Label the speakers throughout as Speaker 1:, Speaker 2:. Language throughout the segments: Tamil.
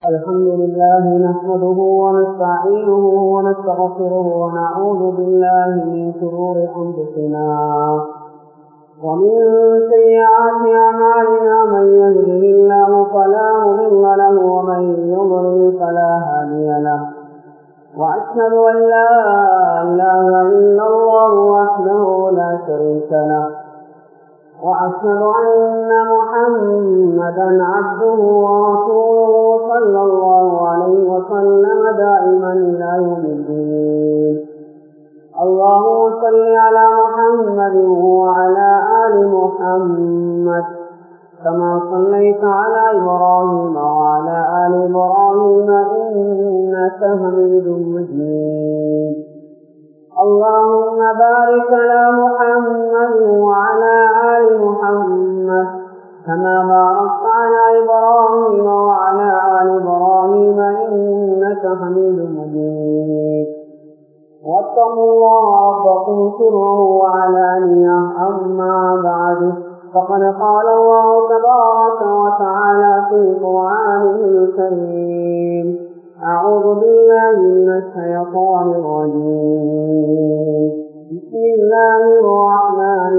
Speaker 1: الحمد لله نحمده ونستعينه ونستغفره ونعوذ بالله من شرور أنفسنا ومن سيئات أعمالنا من يهده الله فلا مضل له ومن يضلل فلا هادي له وأشهد أن لا إله إلا الله وحده لا شريك له وأشهد أن محمدا عبده ورسوله صلى الله عليه وسلم دائما إلى يوم الدين اللهم صل على محمد وعلى آل محمد كما صليت على إبراهيم وعلى آل إبراهيم إنك حميد مجيد اللهم بارك على محمد وعلى آل محمد كما باركت على إبراهيم وعلى آل إبراهيم إنك حميد مجيد واتقوا الله ربكم سرا وعلانية أما بعد فقد قال الله تبارك وتعالى في قرآنه الكريم أعوذ بالله من الشيطان الرجيم بسم الله الرحمن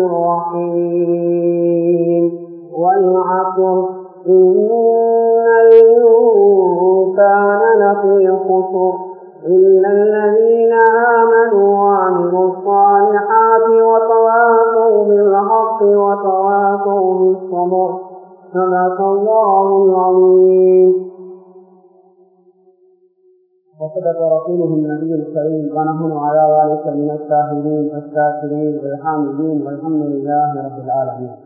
Speaker 1: الرحيم والعصر إن الإنسان لفي خسر إلا الذين آمنوا وعملوا الصالحات وتواصوا بالحق وتواصوا بالصبر صدق الله العظيم وصدق رسوله النبي الكريم ونحن على ذلك من الشاهدين والشاكرين والحامدين والحمد لله رب العالمين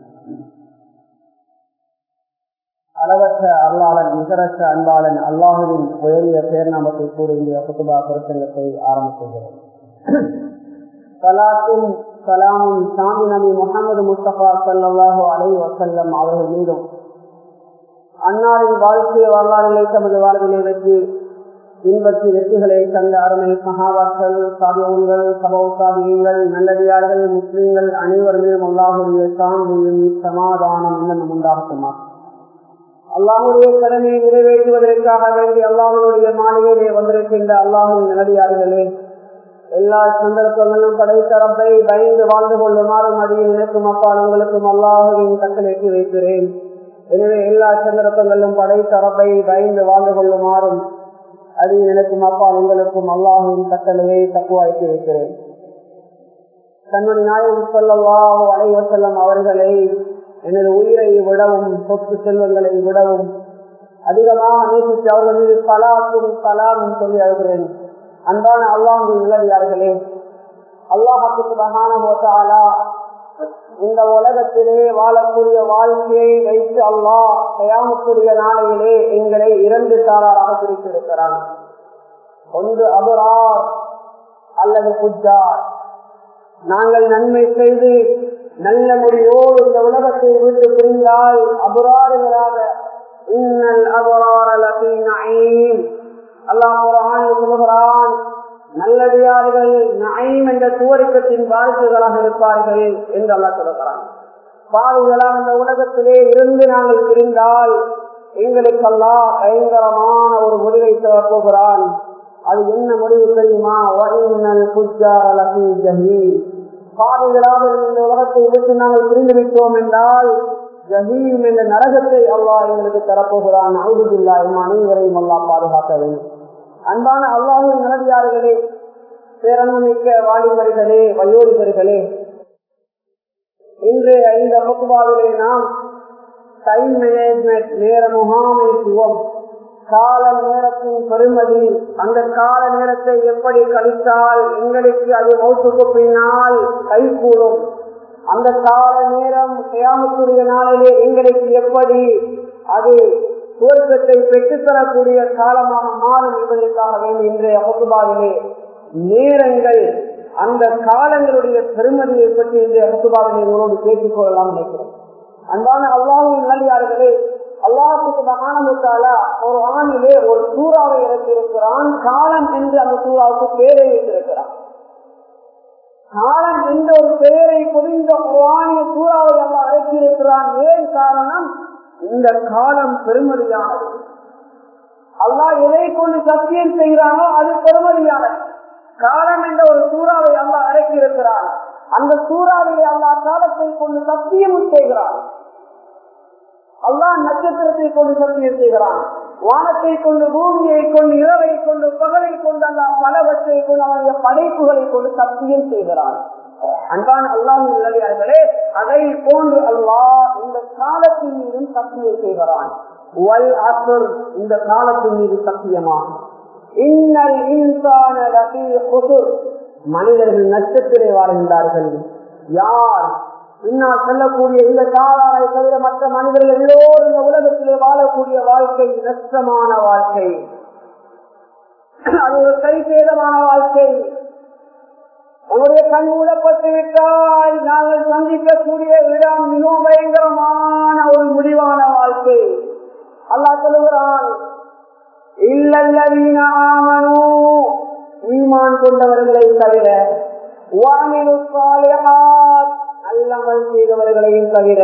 Speaker 1: அளவற்ற அல்லாளன் நிகரற்ற அன்பாளன் அல்லாஹுவின் உயரிய பேர்நாமத்தை கூறிய குத்துபா பிரசங்கத்தை ஆரம்பிக்கின்றோம் சலாத்தும் சலாமும் சாமி நபி முகமது முஸ்தபா சல்லாஹூ அலை வசல்லம் அவர்கள் மீதும் அன்னாரின் வாழ்க்கை வரலாறுகளை தமது வாழ்விலை வெற்றி பின்பற்றி வெற்றிகளை தந்த அருமை சகாபாக்கள் சாதியங்கள் சபௌ சாதியங்கள் நல்லடியார்கள் முஸ்லீம்கள் அனைவர் மீதும் அல்லாஹுடைய சாந்தியும் சமாதானம் இன்னும் உண்டாகட்டுமா அல்லாஹுடைய கடனை நிறைவேற்றுவதற்காக வேண்டி அல்லாஹுடைய மாளிகையிலே வந்திருக்கின்ற அல்லாஹுவின் நல்லடியார்களே எல்லா சந்தர்ப்பங்களும் படைத்தரப்பை பயந்து வாழ்ந்து கொள்ளுமாறும் அடியில் நினைக்கும் அப்பால் உங்களுக்கும் அல்லாஹுவின் கட்டளைக்கு வைக்கிறேன் எனவே எல்லா சந்தர்ப்பங்களிலும் படைத்தரப்பை பயந்து வாழ்ந்து கொள்ளுமாறும் அடி நினைக்கும் அப்பால் உங்களுக்கும் அல்லாஹுவின் கட்டளையை தக்குவாய்த்து வைக்கிறேன் தன்னுடைய நாயகம் சொல்லவாஹோ அலைவர் செல்லம் அவர்களை எனது உயிரை விடவும் சொத்து செல்வங்களை விடவும் அதிகமாக நேசித்து அவர்கள் மீது கலாக்கும் கலாமும் சொல்லி அழுகிறேன் அன்பான அல்லாஹுவின் நிலவியார்களே அல்லாஹுக்கு மகானா இந்த உலகத்திலே வாழக்கூடிய வாழ்க்கையை வைத்து அல்லாஹ் தயாமக்கூடிய நாளையிலே எங்களை இரண்டு சாராராக பிரித்திருக்கிறான் ஒன்று அபுரார் அல்லது புஜார் நாங்கள் நன்மை செய்து நல்ல முடிவோடு இந்த உலகத்தை விட்டு புரிந்தால் அபுராறுகளாக இன்னல் அபுரார் அல்லாஹ் சொல்லுகிறான் நல்லடியார்கள் நயம் என்ற சுவருக்கத்தின் வாழ்க்கைகளாக இருப்பார்கள் என்று அல்லா சொல்லுகிறான் பாவிகளாக இந்த உலகத்திலே இருந்து நாங்கள் பிரிந்தால் எங்களுக்கெல்லாம் பயங்கரமான ஒரு முடிவை போகிறான் அது என்ன முடிவு தெரியுமா பாவிகளாக இந்த உலகத்தை விட்டு நாங்கள் பிரிந்து விட்டோம் என்றால் ஜஹீம் என்ற நரகத்தை அல்லாஹ் எங்களுக்கு தரப்போகிறான் அவுதுல்லா அனைவரையும் அல்லாஹ் பாதுகாக்க வேண்டும் அன்பான அல்லாஹின் நிலவியார்களே பேரன்மிக்க வாலிபர்களே வயோதிபர்களே இன்று இந்த முக்குபாவிலே நாம் டைம் மேனேஜ்மெண்ட் நேர முகாமைத்துவம் கால நேரத்தின் பெருமதி அந்த கால நேரத்தை எப்படி கழித்தால் எங்களுக்கு அது மௌத்துக்கு பின்னால் கைகூடும் அந்த கால நேரம் செய்யாமக்கூடிய நாளிலே எங்களுக்கு எப்படி அது சுவர்க்கத்தை பெற்றுத்தரக்கூடிய காலமாக மாறும் என்பதற்காக வேண்டி இன்றைய அகுபாவிலே நேரங்கள் அந்த காலங்களுடைய பெருமதியை பற்றி இன்றைய அகுபாவிலே உங்களோடு பேசிக் கொள்ளலாம் நினைக்கிறோம் அன்பான அல்லாஹின் நல்லியார்களே அல்லாஹுக்கு மகானமுத்தால ஒரு ஆணிலே ஒரு சூறாவை இறக்கியிருக்கிறான் காலம் என்று அந்த சூறாவுக்கு பேரை வைத்திருக்கிறான் காலம் என்ற ஒரு பெயரை புரிந்த குரானிய சூறாவை அல்ல அழைத்திருக்கிறான் ஏன் காரணம் இந்த காலம் பெருமதியானது அல்லாஹ் எதை கொண்டு சத்தியம் செய்கிறானோ அது பெருமதியான காலம் என்ற ஒரு சூறாவை அல்லாஹ் அடக்கி இருக்கிறான் அந்த சூறாவிலே அல்லாஹ் காலத்தை கொண்டு சத்தியமும் செய்கிறான் அல்லாஹ் நட்சத்திரத்தை கொண்டு சத்தியம் செய்கிறான் வானத்தை கொண்டு பூமியை கொண்டு இரவை கொண்டு பகலை கொண்டு அல்லாஹ் பலவற்றை கொண்டு அவனுடைய படைப்புகளை கொண்டு சத்தியம் செய்கிறான் அன்பான அல்லாஹ் நிலையார்களே அதை போன்று அல்லாஹ் இந்த காலத்தின் மீதும் சத்தியம் செய்கிறான் வல் அசுர் இந்த காலத்தின் மீது சத்தியமாகும் இன்னல் இன்சான லஃபீ குசுர் மனிதர்கள் நட்சத்திரை வாழ்கின்றார்கள் யார் பின்னால் செல்லக்கூடிய இந்த காலாரை தவிர மற்ற மனிதர்கள் எல்லோரும் இந்த உலகத்திலே வாழக்கூடிய வாழ்க்கை நஷ்டமான வாழ்க்கை அது ஒரு கைசேதமான வாழ்க்கை உங்களுடைய கண் மூடப்பட்டு விட்டால் நாங்கள் சந்திக்கக்கூடிய இடம் மிகவும் பயங்கரமான ஒரு முடிவான வாழ்க்கை அல்லாஹ் சொல்லுகிறான் இல்லல்லவீன ஆமனு ஈமான் கொண்டவர்களை தவிர வாமிலு சாலிஹாத் நல்லமல் செய்தவர்களையும் தவிர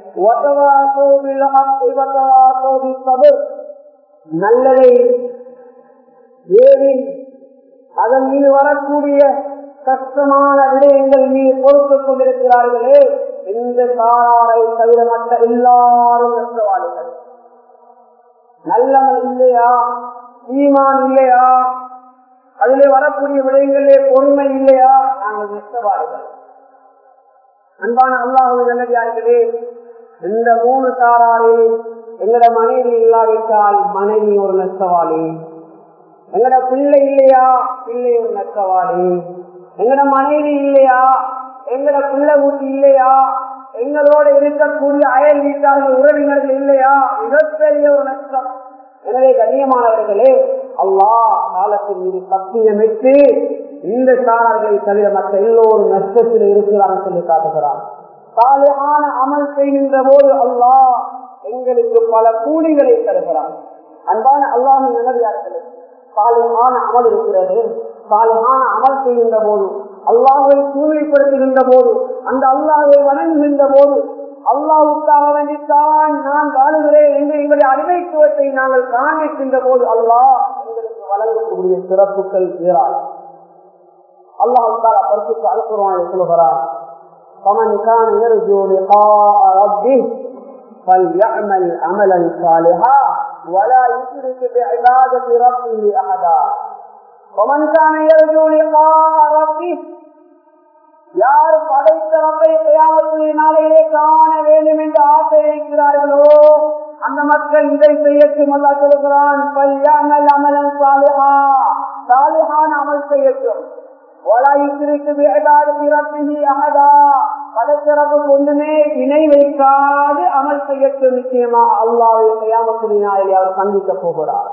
Speaker 1: நல்லதை ஏவி அதன் மீது வரக்கூடிய கஷ்டமான விடயங்கள் மீது பொறுத்துக் கொண்டிருக்கிறார்களே இந்த சாராரை தவிர மற்ற எல்லாரும் நஷ்டவாளிகள் நல்லவன் இல்லையா ஈமான் இல்லையா அதிலே வரக்கூடிய விடயங்களே பொறுமை இல்லையா நாங்கள் நஷ்டவாளிகள் அன்பான அல்லாஹு நல்லதார்களே இந்த மூணு சாராரே எங்கட மனைவி இல்லாவிட்டால் மனைவி ஒரு நஷ்டவாளி எங்கட பிள்ளை இல்லையா பிள்ளை ஒரு நஷ்டவாளி எங்கட மனைவி இல்லையா எங்கட பிள்ளை ஊட்டி இல்லையா எங்களோட இருக்கக்கூடிய அயல் வீட்டார்கள் உறவினர்கள் இல்லையா மிகப்பெரிய ஒரு நஷ்டம் எனவே கண்ணியமானவர்களே அல்லாஹ் காலத்தின் மீது சத்தியமிட்டு இந்த சாரார்களை தவிர மற்ற எல்லோரும் நஷ்டத்தில் இருக்கிறார்கள் சொல்லி காட்டுகிறார் சாலையான அமல் செய்கின்ற போது அல்லாஹ் எங்களுக்கு பல கூலிகளை தருகிறார் அன்பான அல்லாஹ் நிலவியார்களே சாலையான அமல் இருக்கிறது சாலையான அமல் செய்கின்ற போது அல்லாஹை தூய்மைப்படுத்துகின்ற போது அந்த அல்லாஹை வணங்குகின்ற போது அல்லாவுக்காக வேண்டித்தான் நான் வாழுகிறேன் என்று எங்களுடைய அடிமைத்துவத்தை நாங்கள் காண்பிக்கின்ற போது அல்லாஹ் எங்களுக்கு வழங்கக்கூடிய சிறப்புகள் ஏராளம் அல்லாஹ் பரிசுக்கு அழுக்குறான் சொல்லுகிறார் فمن كان يرجو لقاء ربه فليعمل عملا صالحا ولا يشرك بعبادة ربه أحدا ومن كان يرجو لقاء ربه யார் படைத்த ரப்பை கையாமத்துடைய நாளையிலே காண வேண்டும் என்று ஆசை இருக்கிறார்களோ அந்த மக்கள் இதை செய்யட்டும் அல்லா சொல்கிறான் பல்யாமல் அமலன் சாலிஹா சாலிஹான் அமல் செய்யட்டும் ஒன்றுமே இணை வைக்காது அமல் செய்யட்டும் நிச்சயமா அல்லாவை கையாமத்துடைய நாளிலே அவர் சந்திக்க போகிறார்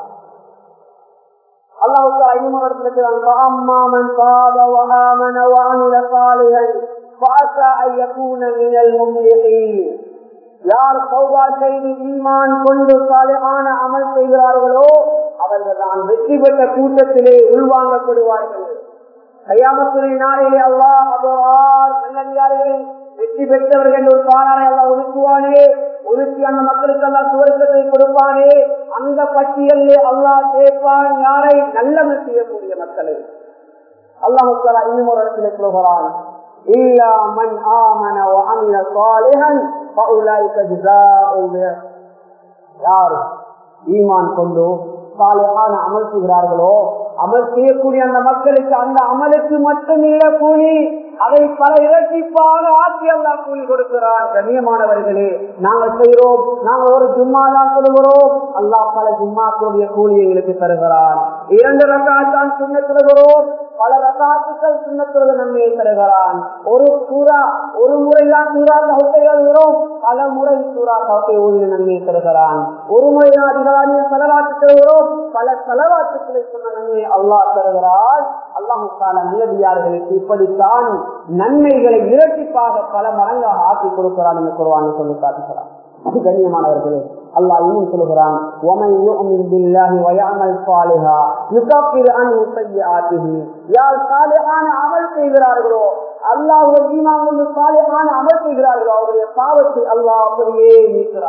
Speaker 1: الله تعالى يقول فأما من تاب وآمن وعمل صالحا فعسى أن يكون من المفلحين யார் சௌபா செய்து ஈமான் கொண்டு சாலையான அமல் செய்கிறார்களோ அவர்கள் தான் வெற்றி பெற்ற கூட்டத்திலே உள்வாங்கப்படுவார்கள் கையாமத்துறை நாளிலே அல்லாஹ் அபவார் நல்லடியார்கள் வெற்றி பெற்றவர்கள் ஒரு காரணை எல்லாம் ஒதுக்குவானே ஒதுக்கி அந்த மக்களுக்கு எல்லாம் சுவர்க்கத்தை கொடுப்பானே அந்த பட்டியலே அல்லாஹ் சேர்ப்பான் யாரை நல்லது செய்யக்கூடிய மக்களை அல்லாஹாலா இன்னும் ஒரு இடத்துல சொல்கிறான் إلا من آمن وعمل صالحا فأولئك جزاء யார் ஈமான் கொண்டு சாலையான அமல் செய்கிறார்களோ அமல் செய்யக்கூடிய அந்த மக்களுக்கு அந்த அமலுக்கு மட்டுமில்ல கூலி அதை பல இரட்டிப்பாக ஆட்சி அல்லா கூலி கொடுக்கிறார் கண்ணியமானவர்களே நாங்கள் செய்கிறோம் நாங்கள் ஒரு ஜும்மா தான் சொல்லுகிறோம் அல்லா பல ஜும்மாக்களுடைய கூலி எங்களுக்கு தருகிறார் இரண்டு ரகாத்தான் சுண்ண தருகிறோம் பல ரகாத்துக்கள் சுண்ணத்துறது நன்மையை தருகிறான் ஒரு சூறா ஒரு முறைதான் சூறா கவுத்தை எழுதுகிறோம் பல முறை சூறா கவுத்தை ஓய்வு நன்மையை தருகிறான் ஒரு முறை அதிகாரிய செலவாக்கு தருகிறோம் பல செலவாத்துக்களை சொன்ன நன்மையை அல்லாஹ் தருகிறார் அல்லாஹு நல்லடியார்களுக்கு இப்படித்தான் நன்மைகளை இரட்டிப்பாக பல மடங்காக ஆக்கி கொடுக்கிறான் என்று குருவாங்க சொல்லி காட்டுகிறான் கண்ணியமானவர்களே அல்லாஹ் இன்னும் சொல்லுகிறான் ومن يؤمن بالله ويعمل صالحا يكفر عنه سيئاته யார் சாலிஹான அமல் செய்கிறார்களோ அல்லாஹ் ஈமான் கொண்டு சாலிஹான அமல் செய்கிறார்களோ அவருடைய பாவத்தை அல்லாஹ் அப்படியே நீக்கிறார்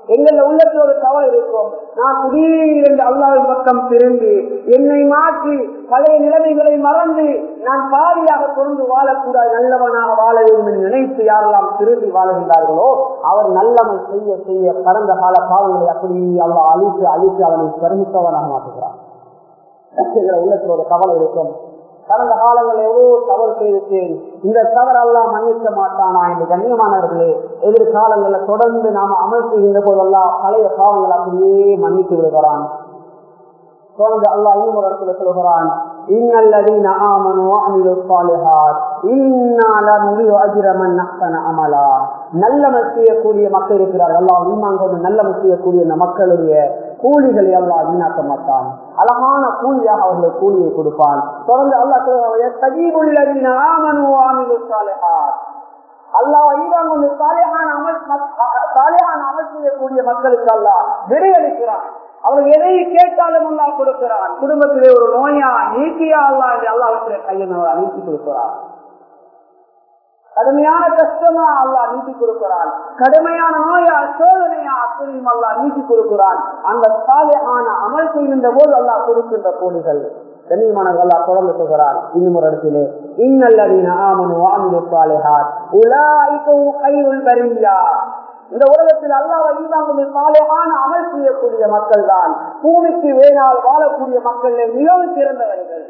Speaker 1: எங்கள் உள்ளத்தில் ஒரு தவறு இருக்கும் நான் திடீரென்று அல்லாவின் பக்கம் திரும்பி என்னை மாற்றி பழைய நிலைமைகளை மறந்து நான் பாதியாக தொடர்ந்து வாழக்கூடாது நல்லவனாக வாழ வேண்டும் என்று நினைத்து யாரெல்லாம் திரும்பி வாழுகின்றார்களோ அவர் நல்லவன் செய்ய செய்ய கடந்த கால பாவங்களை அப்படி அவர் அழித்து அழித்து அவனை கருமித்தவனாக மாற்றுகிறார் உள்ளத்தில் ஒரு கவலை இருக்கும் கடந்த காலங்களில் எவ்வளவு தவறு செய்திருக்கேன் இந்த தவறு எல்லாம் மன்னிக்க மாட்டானா என்று கண்ணியமானவர்களே எதிர்காலங்களில் தொடர்ந்து நாம அமல் செய்கின்ற போதெல்லாம் பழைய பாவங்கள் அப்படியே மன்னித்து விடுகிறான் தொடர்ந்து அல்லாஹ் இன்னும் ஒரு இடத்துல சொல்கிறான் இன்னல்லதீன ஆமனு வஅமிலு ஸாலிஹாத் இன்னா லநுரி அஜ்ர மன் அஹ்சன அமலா நல்லமல் செய்யக்கூடிய மக்கள் இருக்கிறார்கள் அல்லாஹ் ஈமான் கொண்டு நல்லமல் செய்யக்கூடிய இந்த மக்களுடைய கூலிகளை அல்லாஹ் வீணாக்க மாட்டான் அழகான கூலியாக அவர்கள் கூலியை கொடுப்பான் தொடர்ந்து அல்லாஹ் சஜீபுல்லதீன ஆமனு வஅமிலு ஸாலிஹாத் அல்லாஹ் ஈமான் கொண்டு சாலிஹான அமல் சாலிஹான அமல் செய்யக்கூடிய மக்களுக்கு அல்லாஹ் விடையளிக்கிறான் அவர்கள் எதை கேட்டாலும் அல்லா கொடுக்கிறான் குடும்பத்திலே ஒரு நோயா நீக்கியா அல்லா என்று அல்லாவுடைய கையை நீக்கி கொடுக்கிறான் கடுமையான கஷ்டமா அல்லா நீக்கி கொடுக்கிறான் கடுமையான நோயா சோதனையா அத்தனையும் அல்லா நீக்கி கொடுக்கிறான் அந்த சாலையான அமல் செய்கின்ற போது அல்லா கொடுக்கின்ற கூலிகள் கண்ணியமானவர்கள் அல்லா தொடர்ந்து சொல்கிறார் இன்னும் ஒரு இடத்திலே இன்னல்லதீன ஆமனு வாமிலு சாலிஹாத் உலாய்க்கும் கையுள் வரியா இந்த உலகத்தில் அல்லாஹ் ஈமான் சாலையான அமல் செய்யக்கூடிய மக்கள் தான் பூமிக்கு வேணால் வாழக்கூடிய மக்கள் மிகவும் சிறந்தவர்கள்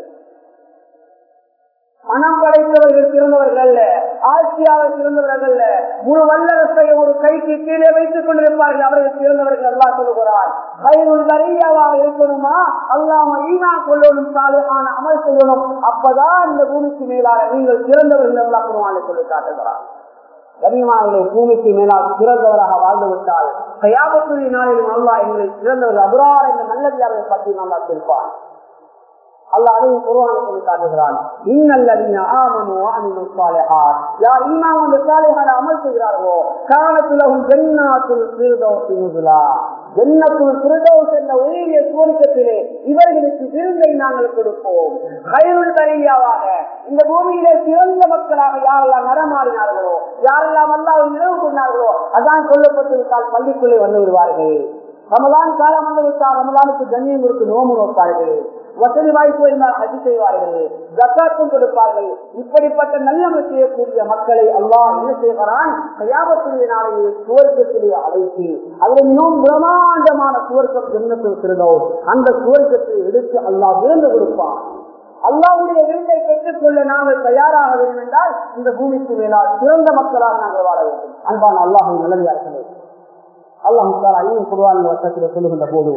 Speaker 1: மனம் படைத்தவர்கள் சிறந்தவர்கள் அல்ல ஆட்சியாளர் சிறந்தவர்கள் அல்ல முழு வல்லரசை ஒரு கைக்கு கீழே வைத்துக் கொண்டிருப்பார்கள் அவர்கள் சிறந்தவர்கள் அல்லா சொல்லுகிறார் கையில் வரையாவாக இருக்கணுமா அல்லாம ஈனா கொள்ளணும் சாலையான அமல் செய்யணும் அப்பதான் இந்த பூமிக்கு மேலாக நீங்கள் சிறந்தவர்கள் அல்லா குருவானை சொல்லி காட்டுகிறார் கனிமாவர்களை பூமிக்கு மேலால் சிறந்தவராக வாழ்ந்து விட்டால் கையாபத்துடைய நாளிலும் அல்லா எங்களை சிறந்தவர்கள் அபுரார் என்ற நல்லதியாரை பற்றி நல்லா இருப்பார் அல்ல அதையும் குருவான சொல்லி காட்டுகிறான் இன்னல்லதீன ஆமனு அமிலு ஸாலிஹாத் யார் ஈமான் கொண்டு ஸாலிஹான அமல் செய்கிறார்களோ கானத்துலஹும் ஜன்னாத்துல் ஃபிர்தௌஸ் நுஸுலா ஜன்னத்துல் ஃபிர்தௌஸ் என்ற உயரிய சுவர்க்கத்திலே இவர்களுக்கு விருந்தை நாங்கள் கொடுப்போம் கைருள் வரியாவாக இந்த பூமியிலே சிறந்த மக்களாக யாரெல்லாம் நடமாடினார்களோ யாரெல்லாம் அல்லாஹ் நினைவு கொண்டார்களோ அதான் சொல்லப்பட்டிருந்தால் பள்ளிக்குள்ளே வந்து விடுவார்கள் ரமலான் காலம் வந்து விட்டால் ரமலானுக்கு கண்ணியம் கொடுத்து நோம்பு நோப்பார்கள் வசதி வாய்ப்பு இருந்தால் ஹஜ் செய்வார்கள் ஜக்காத்தும் கொடுப்பார்கள் இப்படிப்பட்ட நல்லமல் செய்யக்கூடிய மக்களை அல்லாஹ் என்ன செய்கிறான் கையாபத்துடைய நாளையை சுவர்க்கத்திலே அழைத்து அதில் மிகவும் பிரமாண்டமான சுவர்க்கம் ஜென்னத்தில் திருந்தோம் அந்த சுவர்க்கத்தை எடுத்து அல்லாஹ் விருந்து கொடுப்பான் அல்லாவுடைய விருந்தை பெற்றுக் கொள்ள நாங்கள் தயாராக வேண்டும் என்றால் இந்த பூமிக்கு மேலால் சிறந்த மக்களாக நாங்கள் வாழ வேண்டும் அன்பான அல்லாஹும் நல்லதார்களே அல்லாஹ் இன்னும் குருவான் வசத்தில் சொல்லுகின்ற போது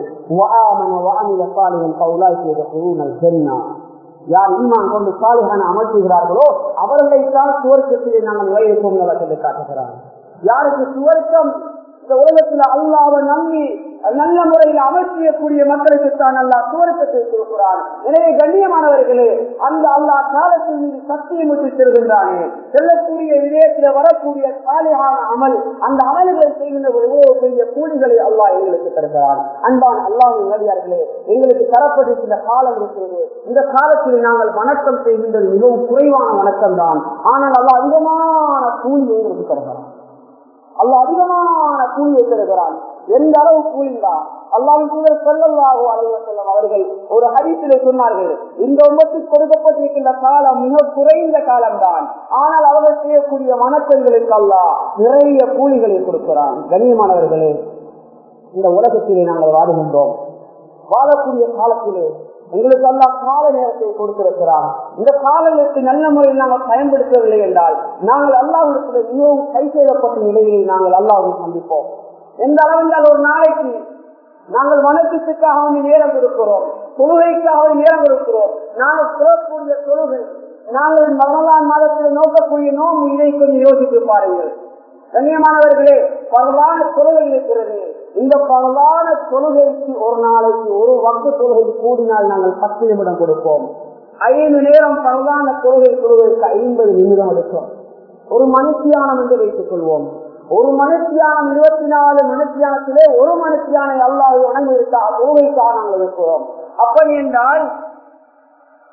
Speaker 1: யார் ஈமான் கொண்டு சாலிகான அமல் செய்கிறார்களோ அவர்களை தான் சுவர்க்கத்திலே நாங்கள் நுழைவிப்போம் சொல்லி காட்டுகிறார் யாருக்கு சுவர்க்கம் இந்த உலகத்தில் அல்லாவை நம்பி நல்ல முறையில் அமல் செய்யக்கூடிய மக்களுக்கு தான் அல்லா சுவர்க்கத்தை கொடுக்கிறான் எனவே கண்ணியமானவர்களே அந்த அல்லா காலத்தின் மீது சத்தியம் விட்டு செல்கின்றானே செல்லக்கூடிய விதயத்தில் வரக்கூடிய சாலையான அமல் அந்த அமல்களை செய்கின்ற எவ்வளவு பெரிய கூலிகளை அல்லாஹ் எங்களுக்கு தருகிறான் அன்பான் அல்லாஹ் நடிகார்களே எங்களுக்கு தரப்பட்டிருக்கின்ற காலம் இருக்கிறது இந்த காலத்தில் நாங்கள் வணக்கம் செய்கின்றது மிகவும் குறைவான வணக்கம் தான் ஆனால் அல்லாஹ் அதிகமான கூலி எங்களுக்கு தருகிறான் அல்ல அதிகமான கூலியை தருகிறான் எந்த அளவு கூலிந்தா அல்லாவின் தூதர் சொல்லல்லாஹு அலுவலம் அவர்கள் ஒரு ஹரித்திலே சொன்னார்கள் இந்த உமத்துக்கு கொடுக்கப்பட்டிருக்கின்ற காலம் மிக குறைந்த காலம்தான் ஆனால் அவர்கள் செய்யக்கூடிய வணக்கங்களுக்கு அல்லா நிறைய கூலிகளை கொடுக்கிறான் கண்ணியமானவர்களே இந்த உலகத்திலே நாங்கள் வாடுகின்றோம் வாழக்கூடிய காலத்திலே எங்களுக்கு எல்லாம் கால நேரத்தை கொடுத்திருக்கிறார் இந்த காலங்களுக்கு நல்ல முறையில் நாங்கள் பயன்படுத்தவில்லை என்றால் நாங்கள் அல்லாவிடத்தில் மிகவும் கை செய்யப்பட்ட நிலையில் நாங்கள் அல்லாவை சந்திப்போம் எந்த அளவென்றால் ஒரு நாளைக்கு நாங்கள் வணக்கத்துக்காக நேரம் கொடுக்கிறோம் தொழுகைக்காக நேரம் கொடுக்கிறோம் நாங்கள் சொல்லக்கூடிய தொழுகை நாங்கள் மகளான் மாதத்தில் நோக்கக்கூடிய நோம் இதை கொஞ்சம் யோசித்து பாருங்கள் கண்ணியமானவர்களே பரவான தொழுகை இருக்கிறது இந்த பரவான தொழுகைக்கு ஒரு நாளைக்கு ஒரு வக்கு தொழுகை கூடினால் நாங்கள் பத்து நிமிடம் கொடுப்போம் ஐந்து நேரம் பரவான தொழுகை தொழுகைக்கு ஐம்பது நிமிடம் எடுக்கும் ஒரு மனுஷியானம் என்று வைத்துக் கொள்வோம் ஒரு மனுஷியானம் இருபத்தி நாலு மனுஷியானத்திலே ஒரு மனுஷியான அல்லாஹ் வணங்கி இருக்கா தொழுகைக்காக நாங்கள் இருக்கிறோம் அப்படி என்றால்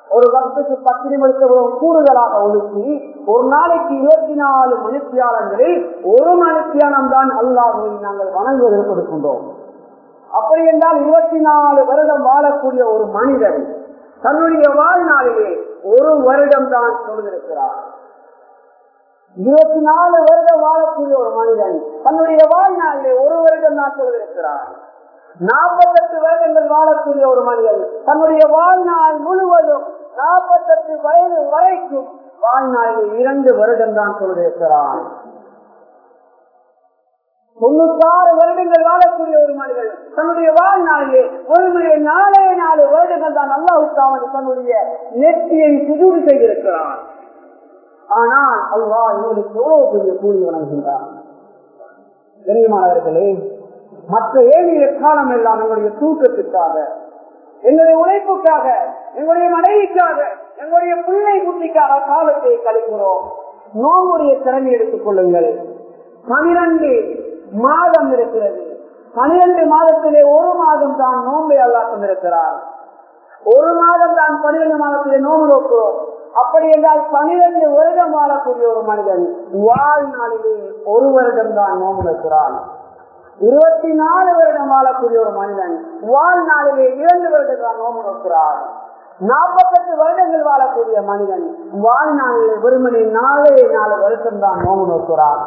Speaker 1: ஒரு வருஷத்துக்கு பத்து நிமிடத்தை கூடுதலாக ஒதுக்கி ஒரு நாளைக்கு இருபத்தி நாலு மணித்தியாலங்களில் ஒரு மணித்தியாலம் தான் அல்லாஹை நாங்கள் வணங்குவதற்கு இருக்கின்றோம் அப்படி என்றால் இருபத்தி நாலு வருடம் வாழக்கூடிய ஒரு மனிதன் தன்னுடைய வாழ்நாளிலே ஒரு வருடம் தான் சொல்லிருக்கிறார் இருபத்தி நாலு வருடம் வாழக்கூடிய ஒரு மனிதன் தன்னுடைய வாழ்நாளிலே ஒரு வருடம் தான் சொல்லிருக்கிறார் நாற்பத்தெட்டு வருடங்கள் வாழக்கூடிய ஒரு மனிதன் தன்னுடைய வாழ்நாள் முழுவதும் நாற்பத்தெட்டு வயது வரைக்கும் வாழ்நாளில் இரண்டு வருடம் தான் சொல்லிருக்கிறான் தொண்ணூத்தாறு வருடங்கள் வாழக்கூடிய ஒரு மனிதன் தன்னுடைய வாழ்நாளிலே ஒரு நாலே நாலு வருடங்கள் தான் அல்லாவுக்காவன் தன்னுடைய நெற்றியை சுஜூடு செய்திருக்கிறான் ஆனால் அல்லா இவருக்கு எவ்வளவு பெரிய கூலி வணங்குகின்றான் கண்ணியமானவர்களே மற்ற ஏழைய காலம் எல்லாம் எங்களுடைய தூக்கத்திற்காக எங்களுடைய உழைப்புக்காக எங்களுடைய மனைவிக்காக எங்களுடைய பிள்ளை புத்திக்காக காலத்தை கழிக்கிறோம் நோவுடைய திறமை எடுத்துக் கொள்ளுங்கள் பனிரெண்டு மாதம் இருக்கிறது பனிரெண்டு மாதத்திலே ஒரு மாதம் தான் நோன்பை அல்லா தந்திருக்கிறார் ஒரு மாதம் தான் பனிரெண்டு மாதத்திலே நோம்பு நோக்கிறோம் அப்படி என்றால் பனிரெண்டு வருடம் வாழக்கூடிய ஒரு மனிதன் வாழ்நாளிலே ஒரு வருடம் தான் நோம்பு நோக்கிறான் இருபத்தி நாலு வருடம் வாழக்கூடிய ஒரு மனிதன் வாழ்நாளிலே இரண்டு வருடம் தான் நோம்பு நோக்கிறார் நாற்பத்தெட்டு வருடங்கள் வாழக்கூடிய மனிதன் வாழ்நாளிலே வெறுமனே நாலே நாலு வருஷம் தான் நோம்பு நோக்கிறார்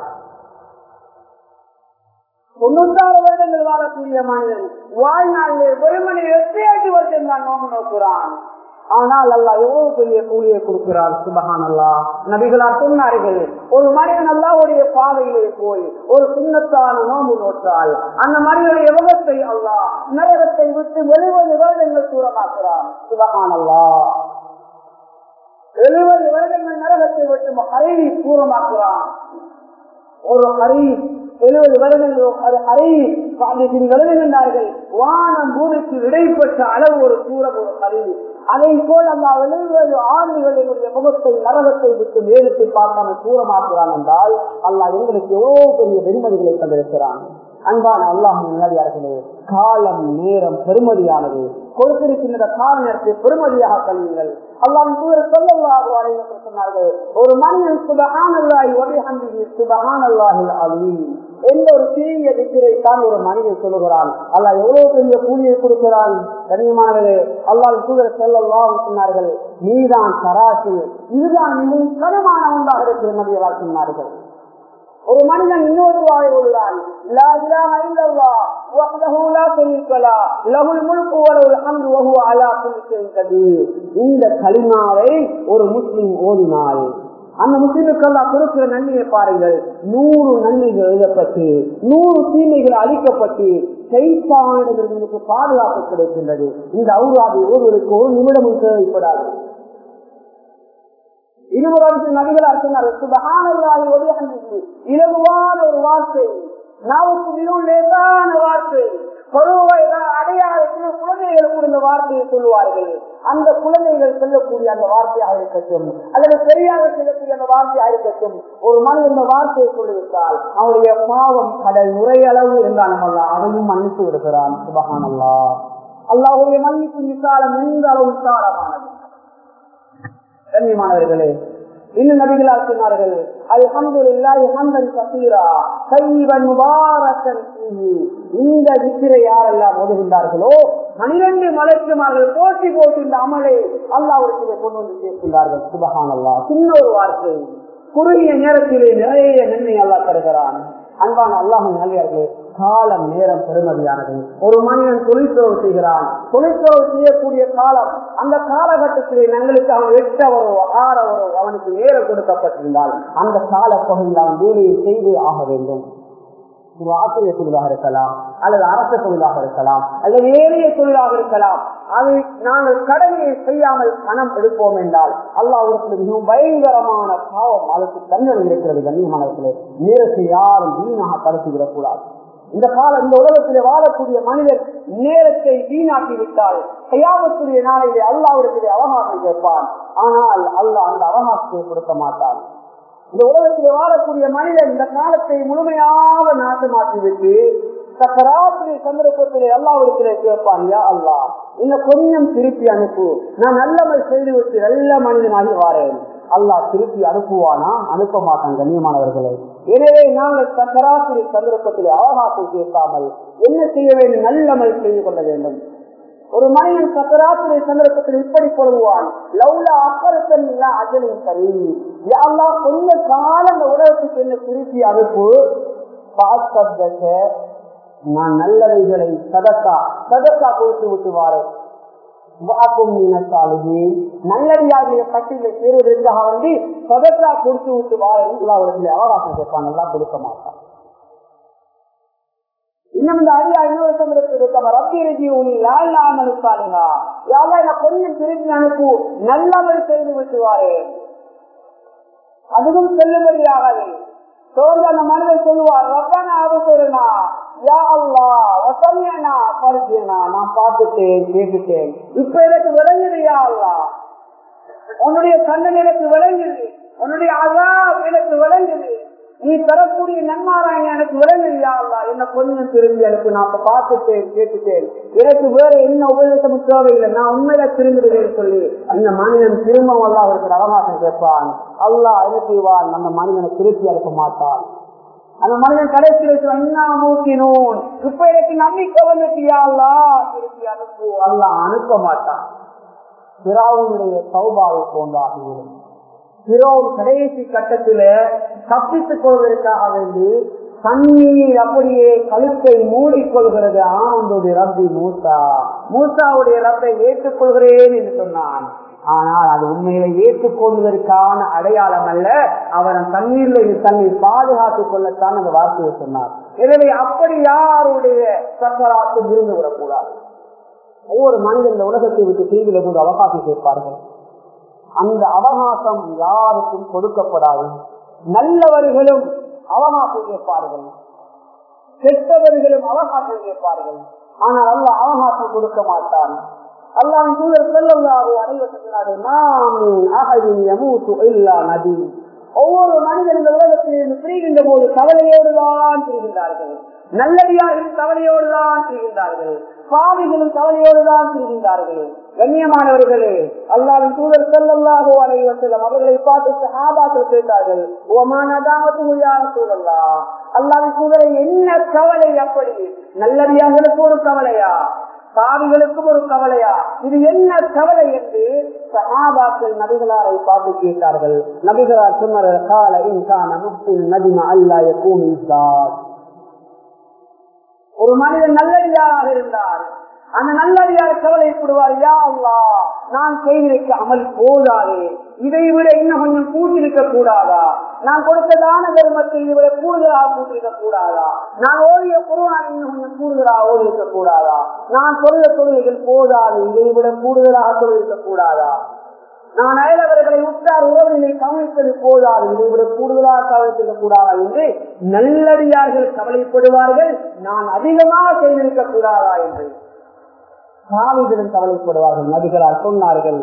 Speaker 1: தொண்ணூத்தாறு வருடங்கள் வாழக்கூடிய மனிதன் வாழ்நாளிலே வெறுமனே எட்டு எட்டு வருஷம் தான் நோம்பு நோக்கிறான் ஆனால் அல்லா எவ்வளவு பெரிய கூலியை கொடுக்கிறார் சுபகான் அல்லா நபிகளா சொன்னார்கள் ஒரு மனிதன் அல்லாவுடைய பாதையிலே போய் ஒரு சுண்ணத்தான நோம்பு நோற்றால் அந்த மனிதனுடைய விபத்தை அல்லா நரகத்தை விட்டு எழுபது வருடங்கள் தூரமாக்குறான் சுபகான் அல்லா எழுபது வருடங்கள் நரகத்தை விட்டு அறை தூரமாக்குறான் ஒரு அறை எழுபது வருடங்கள் அது அறை எழுதுகின்றார்கள் வானம் பூமிக்கு இடைப்பட்ட அளவு ஒரு தூரம் ஒரு அறிவு அதை போல் அந்த எழுபது ஆண்டுகளுடைய முகத்தை நரகத்தை விட்டு மேலுக்கு பார்க்காமல் தூரமாக்குறான் என்றால் அல்லாஹ் எங்களுக்கு எவ்வளவு பெரிய வெறுமதிகளை தந்திருக்கிறான் அன்பான அல்லாஹ் முன்னாடியார்களே காலம் நேரம் பெருமதியானது கொடுத்திருக்கின்ற கால நேரத்தை பெருமதியாக கல்விகள் அல்லாம் தூர சொல்லவாறு சொன்னார்கள் ஒரு மனிதன் சுபகான் அல்லாஹி ஒடிஹந்தி சுபகான் அல்லாஹில் அலி எந்த ஒரு சிறிய திக்கிரை தான் ஒரு மனிதன் சொல்லுகிறான் அல்லா எவ்வளவு பெரிய கூலியை கொடுக்கிறான் கண்ணியமானவர்களே அல்லாஹ் தூதர் செல்லல்லாம் சொன்னார்கள் நீதான் சராசு இதுதான் மிகவும் கனமான ஒன்றாக இருக்கிற நபியவா சொன்னார்கள் ஒரு மனிதன் இன்னொரு வாய் கொள்கிறான் இந்த களிமாவை ஒரு முஸ்லிம் ஓதினால் அந்த முஸ்லிமுக்கெல்லாம் கொடுக்கிற நன்மையை பாருங்கள் நூறு நன்மைகள் எழுதப்பட்டு நூறு தீமைகள் அளிக்கப்பட்டு செய்தானிடங்களுக்கு பாதுகாப்பு கிடைக்கின்றது இந்த அவுராதை ஒருவருக்கு ஒரு நிமிடமும் தேவைப்படாது இருவரும் நபிகளார் சொன்னார்கள் சுபகானல்லாஹி ஒளியகந்திக்கு இலகுவான ஒரு வார்த்தை நாவுக்கு மிகவும் லேசான வார்த்தை பருவ அடையாத சில குழந்தைகள் கூட இந்த வார்த்தையை சொல்லுவார்கள் அந்த குழந்தைகள் சொல்லக்கூடிய அந்த வார்த்தையாக இருக்கட்டும் அல்லது சரியாக சொல்லக்கூடிய அந்த வார்த்தையாக இருக்கட்டும் ஒரு மனிதன் இந்த வார்த்தையை சொல்லிவிட்டால் அவருடைய பாவம் கடல் நுரையளவு இருந்தால் நம்ம அதையும் மன்னித்து விடுகிறான் சுபகானல்லா அல்லாஹுடைய மன்னிப்பு விசாலம் எந்த அளவு விசாலமானது கண்ணியமானவர்களே இன்னும் நபிகளால் சொன்னார்கள் அல்ஹம்துலில்லாஹி ஹம்தன் கசீரா தையீபன் முபாரக்கன் ஃபீஹி இந்த திக்ரை யாரெல்லாம் ஓதுகின்றார்களோ பனிரெண்டு மலக்குமார்கள் போட்டி போட்டு இந்த அமலை அல்லாஹ்விடத்திலே கொண்டு வந்து சேர்க்கின்றார்கள் சுபஹானல்லாஹ் சின்ன ஒரு வார்த்தை குறுகிய நேரத்திலே நிறைய நன்மை அல்லாஹ் தருகிறான் அன்பான அல்லாஹும் நல்லியார்களே காலம் நேரம் பெருமதியானது ஒரு மனிதன் தொழிற்துறவு செய்கிறான் தொழிற்துறவு செய்யக்கூடிய காலம் அந்த காலகட்டத்திலே எங்களுக்கு அவன் எட்டவரோ ஆறவரோ அவனுக்கு நேரம் கொடுக்கப்பட்டிருந்தால் அந்த கால பகுதியில் அவன் வேலையை செய்தே ஆக வேண்டும் ஒரு ஆசிரியர் தொழிலாக இருக்கலாம் அல்லது அரசு தொழிலாக இருக்கலாம் அல்லது ஏனைய தொழிலாக இருக்கலாம் அதை நாங்கள் கடமையை செய்யாமல் பணம் எடுப்போம் என்றால் அல்லாஹ் மிகவும் பயங்கரமான பாவம் அதற்கு தண்டனை இருக்கிறது கண்ணியமானவர்களே நேரத்தை யாரும் வீணாக கடத்தி விடக்கூடாது இந்த கால இந்த உலகத்திலே வாழக்கூடிய மனிதர் நேரத்தை வீணாக்கி விட்டால் கையாமத்துடைய நாளையிலே அல்லாவிடத்திலே அவகாசம் கேட்பான் ஆனால் அல்லாஹ் அந்த அவகாசத்தை கொடுக்க மாட்டான் இந்த உலகத்திலே வாழக்கூடிய மனிதன் இந்த காலத்தை முழுமையாக நாசமாக்கிவிட்டு சக்கராத்திரி சந்தர்ப்பத்திலே அல்லாவிடத்திலே கேட்பான் யா அல்லா இன்னும் கொஞ்சம் திருப்பி அனுப்பு நான் நல்லமல் செய்து விட்டு நல்ல மனிதனாகி வாரேன் அல்லாஹ் திருப்பி அனுப்புவானா அனுப்ப மாட்டான் கண்ணியமானவர்களே எனவே நாங்கள் சக்கராத்திரி சந்தர்ப்பத்திலே அவகாசம் கேட்காமல் என்ன செய்ய வேண்டும் நல்லமல் செய்து கொள்ள வேண்டும் ஒரு மனிதன் சக்கராத்திரி சந்தர்ப்பத்தில் இப்படி பொழுதுவான் லவ்லா அக்கரத்தன் இல்ல அஜலின் சரி யாரெல்லாம் கொஞ்ச காலம் இந்த உலகத்துக்கு என்ன திருப்பி அனுப்பு பார்த்ததற்க நான் நல்லவைகளை சதக்கா சதக்கா கொடுத்து விட்டுவாரு நல்லடியாருடைய பட்டியலை சேருவதற்காக வேண்டி சதக்கா கொடுத்து விட்டு வாருங்கள் அவகாசம் கேட்பான் எல்லாம் கொடுக்க மாட்டான் இன்னும் இந்த அடியா இன்னொரு சந்தர்ப்பத்தில் ரப்பி ரஜி உனி லாமல் சாலிகா யாரெல்லாம் கொஞ்சம் திருப்பி அனுப்பு நல்லவர் செய்து விட்டுவாரே அதுவும் செல்லுபடியாகவே தொடர்ந்து அந்த மனிதன் சொல்லுவார் ரப்பனா அவசரனா யா அல்லா வசமியனா பரிசியனா நான் பார்த்துட்டேன் கேட்டுட்டேன் இப்ப எனக்கு விளங்குது யா அல்லா உன்னுடைய கண்ணன் எனக்கு விளங்குது உன்னுடைய அதான் எனக்கு விளங்குது நீ தரக்கூடிய நன்மாராயண எனக்கு விளங்குறியா அல்லா என்ன கொஞ்சம் திரும்பி எனக்கு நான் பார்த்துட்டேன் கேட்டுட்டேன் எனக்கு வேற என்ன உபதேசமும் தேவையில்லை நான் உண்மையில திரும்பிடுவேன் சொல்லி அந்த மனிதன் திரும்பவும் அல்ல அவருக்கு அவகாசம் கேட்பான் அல்லா அனுப்பிவான் அந்த மனிதனை திருப்பி அனுப்ப மாட்டான் அந்த மனிதன் கடைசி என்ன மூக்கினோன் இப்ப எனக்கு நம்பிக்கை வந்துட்டியா அல்லா திருப்பி அனுப்பு அல்லா அனுப்ப மாட்டான் பிறாவுடைய சௌபாவை போன்றாகிவிடும் பிறோம் கடைசி கட்டத்தில தப்பித்துக் கொள்வதற்காக வேண்டி தண்ணீர் அப்படியே கழுத்தை மூடிக்கொள்கிறது ஆனந்தோடைய ரப்பி மூசா மூசாவுடைய ரப்பை ஏற்றுக்கொள்கிறேன் என்று சொன்னான் ஆனால் அது உண்மையில ஏற்றுக்கொள்வதற்கான அடையாளம் அல்ல அவன் தண்ணீர்ல தண்ணீர் பாதுகாத்துக் கொள்ளத்தான் அந்த வார்த்தையை சொன்னார் எனவே அப்படி யாருடைய சக்கராத்தும் இருந்து விடக்கூடாது ஒவ்வொரு மனிதன் இந்த உலகத்தை விட்டு தீவிர கொண்டு அவகாசம் கேட்பார்கள் அந்த அவகாசம் யாருக்கும் கொடுக்கப்படாது நல்லவர்களும் அவகாசம் கேட்பார்கள் கெட்டவர்களும் அவகாசம் கேட்பார்கள் ஆனால் அல்ல அவகாசம் கொடுக்க மாட்டான் அல்லாஹ் தூதர் செல்லல்லாஹு அனைவரு நதி ஒவ்வொரு மனிதன் இந்த உலகத்தில் பிரிகின்ற போது கவலையோடு தான் பிரிகின்றார்கள் நல்லடியார்கள் கவலையோடு தான் பிரிகின்றார்கள் பாவிகளும் கவலையோடு தான் பிரிகின்றார்கள் கண்ணியமானவர்களே அல்லாவின் தூதர் செல்லல்லாகோ அனைவர் செல்லும் அவர்களை பார்த்து சஹாபாக்கள் கேட்டார்கள் ஓமானதாமத்துமையான சூழல்லா அல்லாவின் தூதரை என்ன கவலை அப்படி நல்லடியார்களுக்கு ஒரு கவலையா பாவிகளுக்கும் ஒரு கவலையா இது என்ன கவலை என்று சஹாபாக்கள் நபிகளாரை பார்த்து கேட்டார்கள் நபிகளார் சொன்னார் கால இன்கான முக்தின் நதிமா அல்லா யகூன் ஒரு மனிதன் நல்லடியாராக இருந்தார் அந்த நல்லடியார் கவலைப்படுவார் யா அல்லா நான் செய்திருக்க அமல் போதாதே இதை விட இன்னும் கொஞ்சம் கூட்டிருக்க கூடாதா நான் கொடுத்த தான தர்மத்தை இதை விட கூடுதலாக கூட்டிருக்க கூடாதா நான் ஓடிய குருவான் இன்னும் கொஞ்சம் கூடுதலாக ஓடிருக்க கூடாதா நான் சொல்ல தொழில்கள் போதாது இதை விட கூடுதலாக சொல்லிருக்க கூடாதா நான் அயலவர்களை உற்றார் உறவினை கவனிப்பது போதாது இதை விட கூடுதலாக கவனித்திருக்க கூடாதா என்று நல்லடியார்கள் கவலைப்படுவார்கள் நான் அதிகமாக செய்திருக்க கூடாதா என்று சாவிகளும் கவலைப்படுவார்கள் நபிகளால் சொன்னார்கள்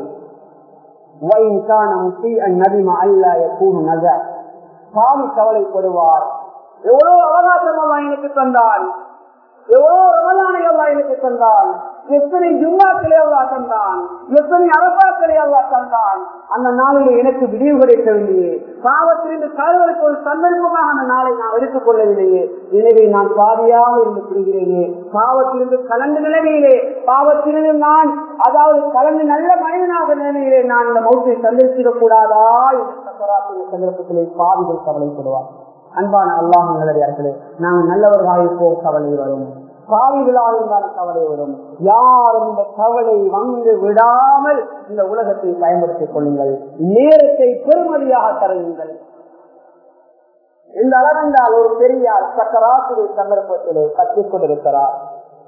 Speaker 1: சாமி கவலைப்படுவார் எவ்வளவு அவகாசம் அல்லா எனக்கு தந்தான் எவ்வளவு ரமலானை அல்லா எனக்கு தந்தான் எத்தனை ஜும்மாக்களை அல்லா தந்தான் எத்தனை அரபாக்களை அல்லா தந்தான் அந்த நாளில் எனக்கு விடிவு கிடைக்கவில்லையே பாவத்திலிருந்து கால்களுக்கு ஒரு சந்தர்ப்பமாக அந்த நாளை நான் எடுத்துக் கொள்ளவில்லையே எனவே நான் பாதியாக இருந்து புரிகிறேனே பாவத்திலிருந்து கலந்து நிலைமையிலே பாவத்திலிருந்து நான் அதாவது கலந்து நல்ல மனிதனாக நிலைமையிலே நான் இந்த மௌத்தை சந்திச்சிட கூடாதா என்ற சந்தர்ப்பத்திலே பாவிகள் கவலைப்படுவார் அன்பான அல்லாஹ் நல்லதார்களே நாங்கள் நல்லவர்களாக இருப்போம் கவலை வரும் பாவிகளாக இருந்தால் கவலை வரும் யாரும் இந்த கவலை வந்து விடாமல் இந்த உலகத்தை பயன்படுத்திக் கொள்ளுங்கள் நேரத்தை பெருமதியாக தருங்கள் இந்த அளவென்றால் ஒரு பெரியார் சக்கராத்துடைய சந்தர்ப்பத்திலே கற்றுக் கொண்டிருக்கிறார்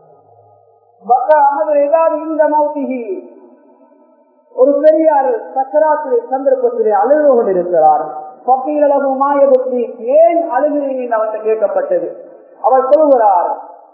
Speaker 1: இந்த மௌத்திகி ஒரு பெரியார் சக்கராத்துடைய சந்தர்ப்பத்திலே அழுது கொண்டிருக்கிறார் பப்பீளவு மாயபுத்தி ஏன் அழுகிறீங்க என்று அவர்கிட்ட கேட்கப்பட்டது அவர் சொல்கிறார்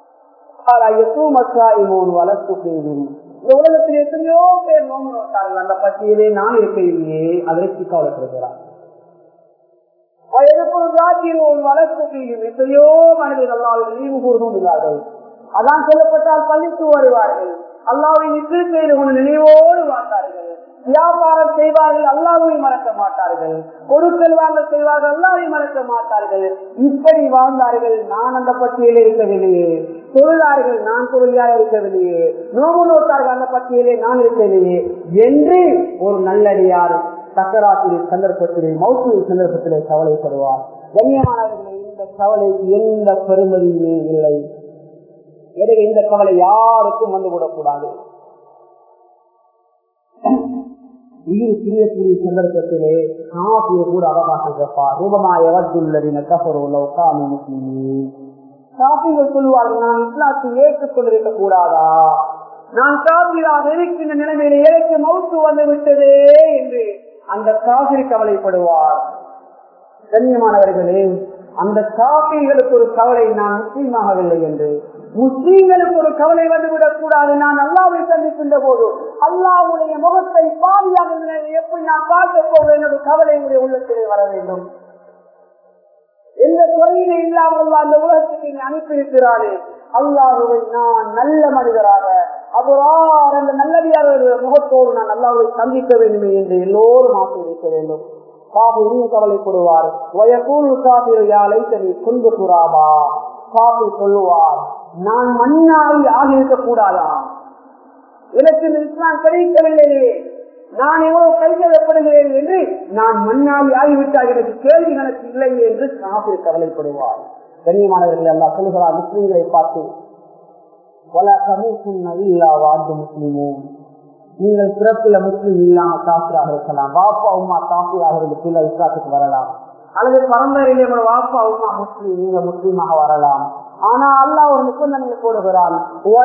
Speaker 1: இந்த உலகத்தில் எத்தனையோ பேர் நோம்பு நோட்டார்கள் அந்த பட்டியலே நான் இருக்கையிலேயே அதற்கு கவலைப்படுகிறார் வயதுக்குள் ராஜ்யம் வளர்ச்சியும் எத்தனையோ மனிதர்கள் அல்லாவை நினைவு கூர்ந்துள்ளார்கள் அதான் சொல்லப்பட்டால் பள்ளிக்கு வருவார்கள் அல்லாவை நிற்று செய்து கொண்டு நினைவோடு வாழ்ந்தார்கள் வியாபாரம் செய்வார்கள் அல்லாவை மறக்க மாட்டார்கள் பொருட்கள் வாங்க செய்வார்கள் அல்லாவை மறக்க மாட்டார்கள் இப்படி வாழ்ந்தார்கள் நான் அந்த பட்டியலில் இருக்கவில்லையே தொழிலார்கள் நான் தொழிலாக இருக்கவில்லையே நோம்பு நோட்டார்கள் அந்த பட்டியலே நான் இருக்கவில்லையே என்று ஒரு நல்லடியார் சக்கராத்திரி சந்தர்ப்பத்திலே மௌசுமி சந்தர்ப்பத்திலே கவலைப்படுவார் கண்ணியமானவர்களே இந்த கவலை எந்த பெருமதியுமே இல்லை எனவே இந்த கவலை யாருக்கும் வந்து விடக்கூடாது உயிர் பிரியக்கூடிய சந்தர்ப்பத்திலே காப்பிய கூட அவகாசம் கேட்பார் ரூபமாய வத்துள்ளதின கபரோல உட்காமி முஸ்லிமே காப்பிகள் சொல்லுவார்கள் நான் இஸ்லாத்தை ஏற்றுக்கொண்டிருக்க கூடாதா நான் காபிராக இருக்கின்ற நிலைமையில எனக்கு மவுத்து வந்து விட்டதே என்று அந்த காபிரி கவலைப்படுவார் கண்ணியமானவர்களே அந்த காபிர்களுக்கு ஒரு கவலை நான் முஸ்லீமாகவில்லை என்று முஸ்லீம்களுக்கு ஒரு கவலை வந்துவிடக் கூடாது நான் அல்லாவை சந்திக்கின்ற போது அல்லாவுடைய முகத்தை பாவியாக எப்படி நான் பார்க்க போவேன் என்ற கவலை உடைய உள்ளத்திலே வர வேண்டும் எந்த குறையிலே இல்லாமல் அந்த உலகத்துக்கு அனுப்பியிருக்கிறாரே அல்லாஹுவை நான் நல்ல மனிதராக அவரார் அந்த நல்லவியாளருடைய முகத்தோடு நான் அல்லாவை சந்திக்க வேண்டுமே என்று எல்லோரும் ஆசீர்விக்க வேண்டும் காபிரியும் கவலைப்படுவார் வயக்கூல் காபிர் யாழை தனி குன்பு குறாபா காபி சொல்லுவார் நான் மண்ணாவி ஆகியிருக்க கூடாதா எனக்கு இஸ்லாம் கிடைக்கவில்லையே நான் எவ்வளவு கைகழப்படுகிறேன் என்று நான் மண்ணாவி ஆகிவிட்டால் எனக்கு கேள்வி எனக்கு இல்லை என்று காபிர் கவலைப்படுவார் கண்ணியமானவர்கள் எல்லாம் சொல்லுகிறார் முஸ்லீம்களை பார்த்து வல சமூகம் இல்லா வாழ்ந்து முஸ்லிமும் நீங்கள் பிறப்பில முஸ்லீம் இல்லாம காப்பிராக இருக்கலாம் வாப்பா உமா காப்பிராக இருந்து பிள்ளை இஸ்லாத்துக்கு வரலாம் அல்லது பரம்பரையிலே வாப்பா உமா முஸ்லீம் நீங்க முஸ்லீமாக வரலாம் ஆனா அல்லா ஒரு நிபந்தனையை போடுகிறான்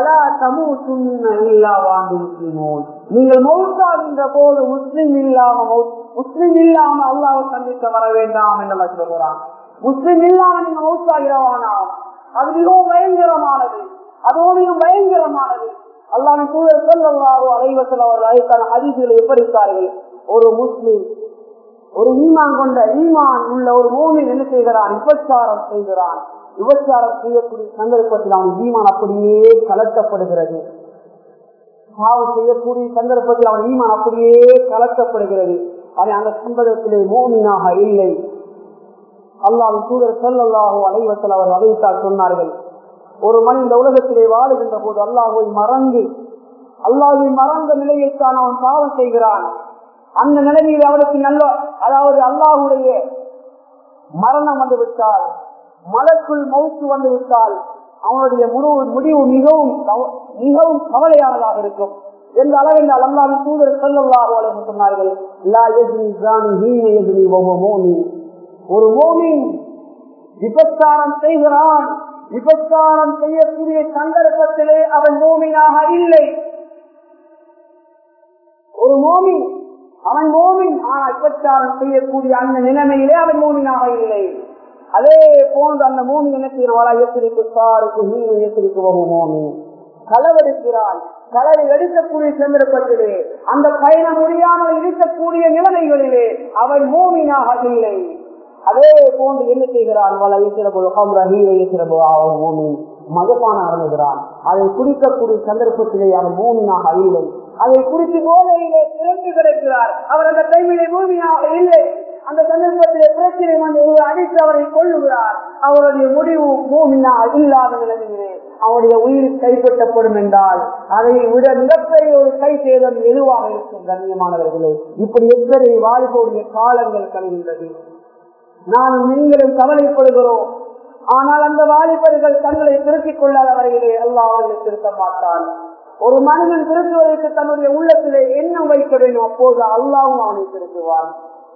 Speaker 1: நீங்கள் மௌத்தாகின்ற போது முஸ்லீம் இல்லாம முஸ்லீம் இல்லாம அல்லாவை சந்திக்க வர வேண்டாம் என்று சொல்கிறான் முஸ்லீம் இல்லாம நீங்க மௌத்தாகிறவானா அது மிகவும் பயங்கரமானது அதோடையும் பயங்கரமானது அல்லாவின் தூதர் சொல்லல்லாரோ அலைவசல் அவர்கள் அழைத்தான அதிதிகளை எப்படித்தார்கள் ஒரு முஸ்லீம் ஒரு ஈமான் கொண்ட ஈமான் உள்ள ஒரு மூமின் என்ன செய்கிறான் விபச்சாரம் செய்கிறான் விபச்சாரம் செய்யக்கூடிய சந்தர்ப்பத்தில் அவன் ஈமான் அப்படியே கலக்கப்படுகிறது பாவம் செய்யக்கூடிய சந்தர்ப்பத்தில் அவன் ஈமான் அப்படியே கலக்கப்படுகிறது அவன் அந்த சந்தர்ப்பத்திலே மோமினாக இல்லை அல்லாவின் தூதர் சொல்லல்லாஹோ அலைவசல் அவர் அழைத்தால் சொன்னார்கள் ஒரு மணி இந்த உலகத்திலே வாழுகின்ற போது அல்லாஹை மறந்து அல்லாஹை மறந்த நிலையில் தான் அவன் பாவம் செய்கிறான் அந்த நிலையில் அவனுக்கு நல்ல அதாவது அல்லாஹுடைய மரணம் வந்து விட்டால் மலக்குள் மௌத்து வந்து விட்டால் அவனுடைய முடிவு முடிவு மிகவும் மிகவும் கவலையானதாக இருக்கும் எந்த அளவென்றால் அல்லாவின் தூதர் சொல்லல்லாஹோ அலைஹி சொன்னார்கள் ஒரு மோமின் விபச்சாரம் செய்கிறான் விபச்சாரம் செய்யக்கூடிய சந்தர்ப்பத்திலே அவன் மோமினாக இல்லை ஒரு மோமின் அவன் மோமின் ஆனால் விபச்சாரம் செய்யக்கூடிய அந்த நிலைமையிலே அவன் மோமினாக இல்லை அதே போன்று அந்த மூமி என்ன செய்யறவளா எத்திரிக்கு சாருக்கு நீங்க எத்திரிக்கு வரும் மோமி களவெடுக்கிறான் களவை எடுக்கக்கூடிய சந்தர்ப்பத்திலே அந்த பயணம் முடியாமல் இருக்கக்கூடிய நிலைமைகளிலே அவன் மோமினாக இல்லை அதே போன்று என்ன செய்கிறான் மதப்பான அருந்துகிறான் அதை குடிக்கக்கூடிய சந்தர்ப்பத்திலே அவன் மூமினாக இல்லை அதை குறித்து போதையிலே பிறந்து கிடக்கிறார் அவர் அந்த டைமிலே மூமியாக இல்லை அந்த சந்தர்ப்பத்திலே பிரச்சனை வந்து அடித்து அவரை கொள்ளுகிறார் அவருடைய முடிவு மூமினா இல்லாத நிலைமையிலே அவருடைய உயிர் கைப்பற்றப்படும் என்றால் அதை விட மிகப்பெரிய ஒரு கை சேதம் எதுவாக இருக்கும் கண்ணியமானவர்களே இப்படி எத்தனை வாழ்வோடைய காலங்கள் கழிகின்றது நான் நீங்களும் கவலைப்படுகிறோம் ஆனால் அந்த வாலிபர்கள் தங்களை திருத்திக் கொள்ளாத வரையிலே அல்லா அவர்களை திருத்த மாட்டான் ஒரு மனிதன் திருத்துவதற்கு தன்னுடைய உள்ளத்திலே எண்ணம் வைக்க வேண்டும் அப்போது அல்லாவும் அவனை திருத்துவான்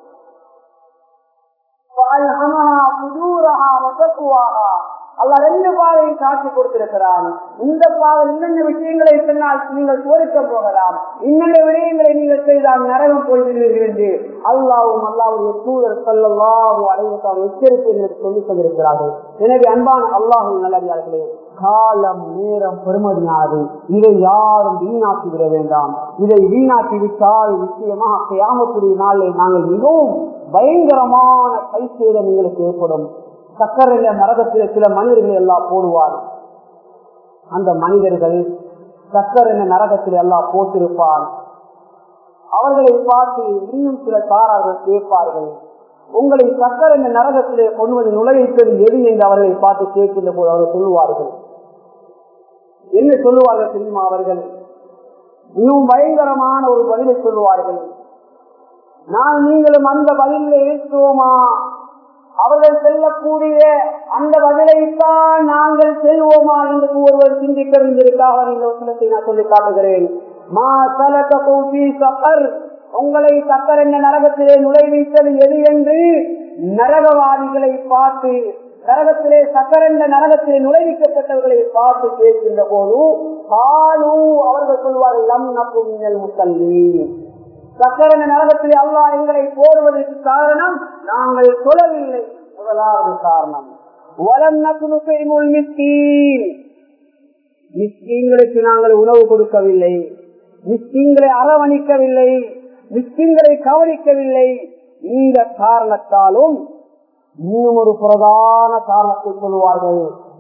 Speaker 1: அல்ல ரெண்டு பாதையும் காட்சி கொடுத்திருக்கிறான் இந்த பாதை இன்னென்ன விஷயங்களை சொன்னால் நீங்கள் சோதிக்க போகலாம் இன்னென்ன விடயங்களை நீங்கள் செய்தால் நரகம் போய்விடுவீர்கள் என்று அல்லாவும் அல்லாவுடைய தூதர் சொல்லல்லாவும் அடைவத்தால் எச்சரிக்கை சொல்லி கொண்டிருக்கிறார்கள் எனவே அன்பான அல்லாஹும் நல்லே காலம் நேரம் பெருமதியானது இதை யாரும் வீணாக்கி விட வேண்டாம் இதை வீணாக்கி விட்டால் நிச்சயமாக கியாமக்கூடிய நாளில் நாங்கள் மிகவும் பயங்கரமான கைசேதம் உங்களுக்கு ஏற்படும் சக்கரையில நரகத்தில சில மனிதர்கள் எல்லாம் போடுவார் அந்த மனிதர்கள் சக்கரையில நரகத்தில் எல்லாம் போட்டிருப்பார் அவர்களை பார்த்து இன்னும் சில தாரார்கள் கேட்பார்கள் உங்களை சக்கர இந்த நரகத்திலே கொண்டு நுழைவித்தது எது என்று அவர்களை பார்த்து கேட்கின்ற போது அவர்கள் சொல்லுவார்கள் என்ன சொல்லுவார்கள் தெரியுமா அவர்கள் இன்னும் பயங்கரமான ஒரு பதிலை சொல்லுவார்கள் நான் நீங்களும் அந்த பதிலில் இருக்கிறோமா அவர்கள் செல்லக்கூடிய அந்த பதிலைத்தான் நாங்கள் செல்வோமா என்று ஒருவர் சிந்திக்க வேண்டியிருக்காக இந்த வசனத்தை நான் சொல்லி காட்டுகிறேன் மா சலக கௌபி சக்கர் உங்களை சக்கர் என்ற நரகத்திலே நுழைவித்தது எது என்று நரகவாதிகளை பார்த்து நரகத்திலே சக்கர் என்ற நரகத்திலே நுழைவிக்கப்பட்டவர்களை பார்த்து கேட்கின்ற போது பாலு அவர்கள் சொல்வார்கள் லம் நப்பு மின்னல் முத்தல்லி சக்கரன நரகத்திலே அல்லா எங்களை போடுவதற்கு காரணம் நாங்கள் சொல்லவில்லை முதலாவது காரணம் வலம் நக்குனுள் மிஸ்கீன் மிஸ்கீன்களுக்கு நாங்கள் உணவு கொடுக்கவில்லை மிஸ்கீன்களை அரவணிக்கவில்லை மிஸ்கீன்களை கவனிக்கவில்லை இந்த காரணத்தாலும் இன்னும் ஒரு பிரதான காரணத்தை சொல்லுவார்கள்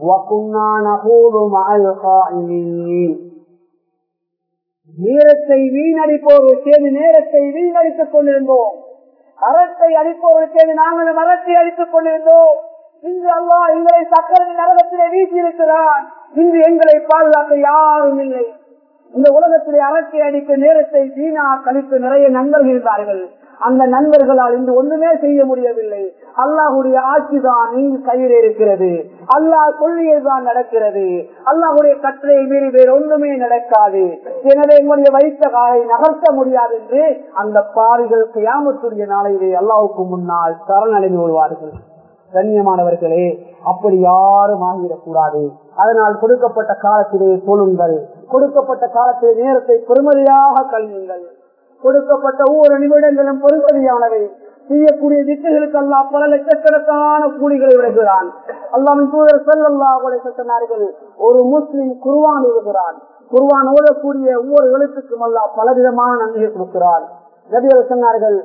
Speaker 1: நேரத்தை வீணடிப்போர்கள் சேர்ந்து நேரத்தை வீணடித்துக் கொண்டிருந்தோம் அறத்தை அடிப்போர்கள் சேர்ந்து நாங்களும் அறத்தை அடித்துக் கொண்டிருந்தோம் இன்று அல்லா எங்களை சக்கரை நரகத்திலே வீசியிருக்கிறான் இன்று எங்களை பாதுகாக்க யாரும் இல்லை இந்த உலகத்திலே அறத்தை அடிக்க நேரத்தை வீணா கழித்து நிறைய நண்பர்கள் இருந்தார்கள் அந்த நண்பர்களால் இன்று ஒண்ணுமே செய்ய முடியவில்லை அல்லாஹுடைய ஆட்சிதான் இங்கு கையில் இருக்கிறது அல்லாஹ் சொல்லியதுதான் நடக்கிறது அல்லாஹுடைய கட்டளையை மீறி வேறு ஒன்றுமே நடக்காது எனவே எங்களுடைய வைத்த காலை நகர்த்த முடியாது என்று அந்த பாவிகள் கியாமத்துடைய நாளையிலே அல்லாவுக்கு முன்னால் சரணடைந்து கொள்வார்கள் கண்ணியமானவர்களே அப்படி யாரும் ஆகிவிடக் கூடாது அதனால் கொடுக்கப்பட்ட காலத்திலே சொல்லுங்கள் கொடுக்கப்பட்ட காலத்திலே நேரத்தை பெருமதியாக கல்வியுங்கள் கொடுக்கப்பட்ட ஒவ்வொரு நிமிடங்களும் பொறுமதியானவை செய்யக்கூடிய திட்டுகளுக்கு அல்லா பல லட்சக்கணக்கான கூலிகளை விடுகிறான் அல்லாமின் தூதர் செல்லல்லா சொன்னார்கள் ஒரு முஸ்லிம் குருவான் எழுதுகிறான் குருவான் ஓதக்கூடிய ஒவ்வொரு எழுத்துக்கும் அல்லா பலவிதமான நன்மையை கொடுக்கிறான் நபிகள் சொன்னார்கள்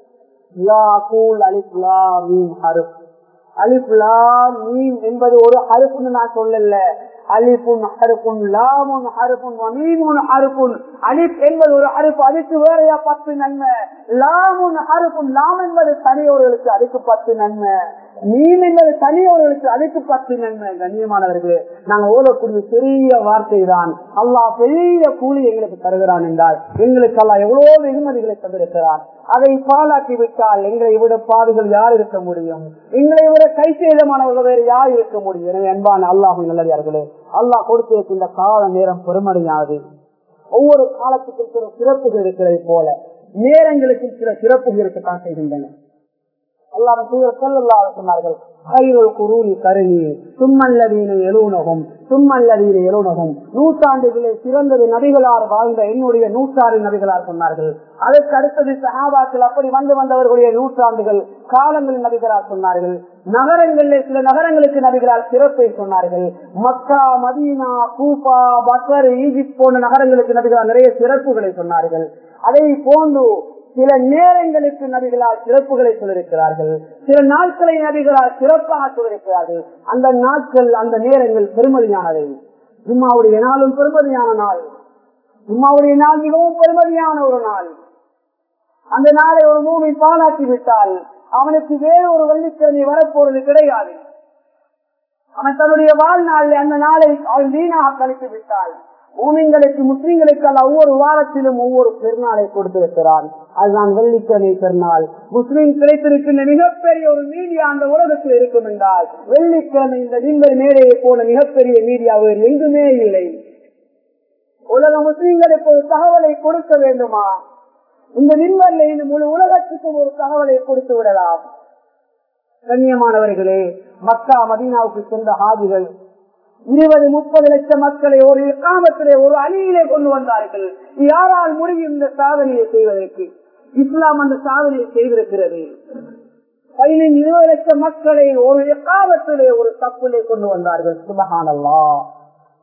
Speaker 1: அலிப்லா மீன் என்பது ஒரு அறுப்புன்னு நான் சொல்லல அலிப்புன் அறுப்புன் லாமுன் அறுப்புன் மீமுன் அறுப்புன் அலிப் என்பது ஒரு அறுப்பு அதுக்கு வேறையா பத்து நன்மை லாமுன் அறுப்புன் லாம் என்பது தனியவர்களுக்கு அதுக்கு பத்து நன்மை மீன் என்பது தனியவர்களுக்கு அதுக்கு பத்து நன்மை கண்ணியமானவர்களே நாங்க ஓதக்கூடிய பெரிய வார்த்தை தான் அல்லாஹ் பெரிய கூலி எங்களுக்கு தருகிறான் என்றால் எங்களுக்கு அல்லா எவ்வளவு வெகுமதிகளை தந்திருக்கிறான் அதை பாலாக்கி விட்டால் எங்களை விட பாவிகள் யார் இருக்க முடியும் எங்களை விட கை சேதமானவர்கள் வேறு யார் இருக்க முடியும் எனவே அன்பான அல்லாஹும் நல்லதார்களே அல்லாஹ் கொடுத்திருக்கின்ற கால நேரம் பெருமடியானது ஒவ்வொரு காலத்துக்கும் சில சிறப்புகள் இருக்கிறது போல நேரங்களுக்கு சில சிறப்புகள் இருக்கத்தான் செய்கின்றன அல்லாஹ் சொன்னார்கள் நூற்றாண்டுகளே சிறந்தது நபிகளார் வாழ்ந்த என்னுடைய நூற்றாண்டு நபிகளார் சொன்னார்கள் அதற்கு அடுத்தது சகாபாக்கள் அப்படி வந்து வந்தவர்களுடைய நூற்றாண்டுகள் காலங்கள் நபிகளார் சொன்னார்கள் நகரங்களில் சில நகரங்களுக்கு நபிகளால் சிறப்பை சொன்னார்கள் மக்கா மதீனா கூபா பக்வர் ஈஜிப்ட் போன்ற நகரங்களுக்கு நபிகளால் நிறைய சிறப்புகளை சொன்னார்கள் அதை போன்று சில நேரங்களுக்கு நபிகளால் சிறப்புகளை சொல்லிருக்கிறார்கள் சில நாட்களை நபிகளால் சிறப்பாக சொல்லிருக்கிறார்கள் அந்த நாட்கள் அந்த நேரங்கள் பெருமதியானவை ஜும்மாவுடைய நாளும் பெருமதியான நாள் ஜும்மாவுடைய நாள் மிகவும் பெருமதியான ஒரு நாள் அந்த நாளை ஒரு மூவி பாலாக்கி விட்டால் அவனுக்கு வேறு ஒரு வெள்ளிக்கிழமை வரப்போறது கிடையாது அவன் தன்னுடைய வாழ்நாளில் அந்த நாளை அவன் வீணாக கழித்து விட்டால் மூமிங்களுக்கு முஸ்லிம்களுக்கு அல்ல ஒவ்வொரு வாரத்திலும் ஒவ்வொரு பெருநாளை கொடுத்திருக்கிறான் அதுதான் வெள்ளிக்கிழமை பெருநாள் முஸ்லீம் கிடைத்திருக்கின்ற மிகப்பெரிய ஒரு மீடியா அந்த உலகத்தில் இருக்கும் என்றால் வெள்ளிக்கிழமை இந்த விண்வெளி மேடையை போன மிகப்பெரிய மீடியா வேறு எங்குமே இல்லை உலக முஸ்லிம்களுக்கு ஒரு தகவலை கொடுக்க வேண்டுமா இந்த விண்வெளியில இந்த முழு உலகத்துக்கும் ஒரு தகவலை கொடுத்து விடலாம் கண்ணியமானவர்களே மக்கா மதீனாவுக்கு சென்ற ஹாஜிகள் இருபது முப்பது லட்சம் மக்களை ஒரு காமத்திலே ஒரு அணியிலே கொண்டு வந்தார்கள் யாரால் முடியும் இந்த சாதனையை செய்வதற்கு இஸ்லாம் அந்த சாதனையை செய்திருக்கிறது பதினைந்து இருபது லட்சம் மக்களை ஒரு காலத்திலே ஒரு தப்பிலே கொண்டு வந்தார்கள் சுபகானல்லா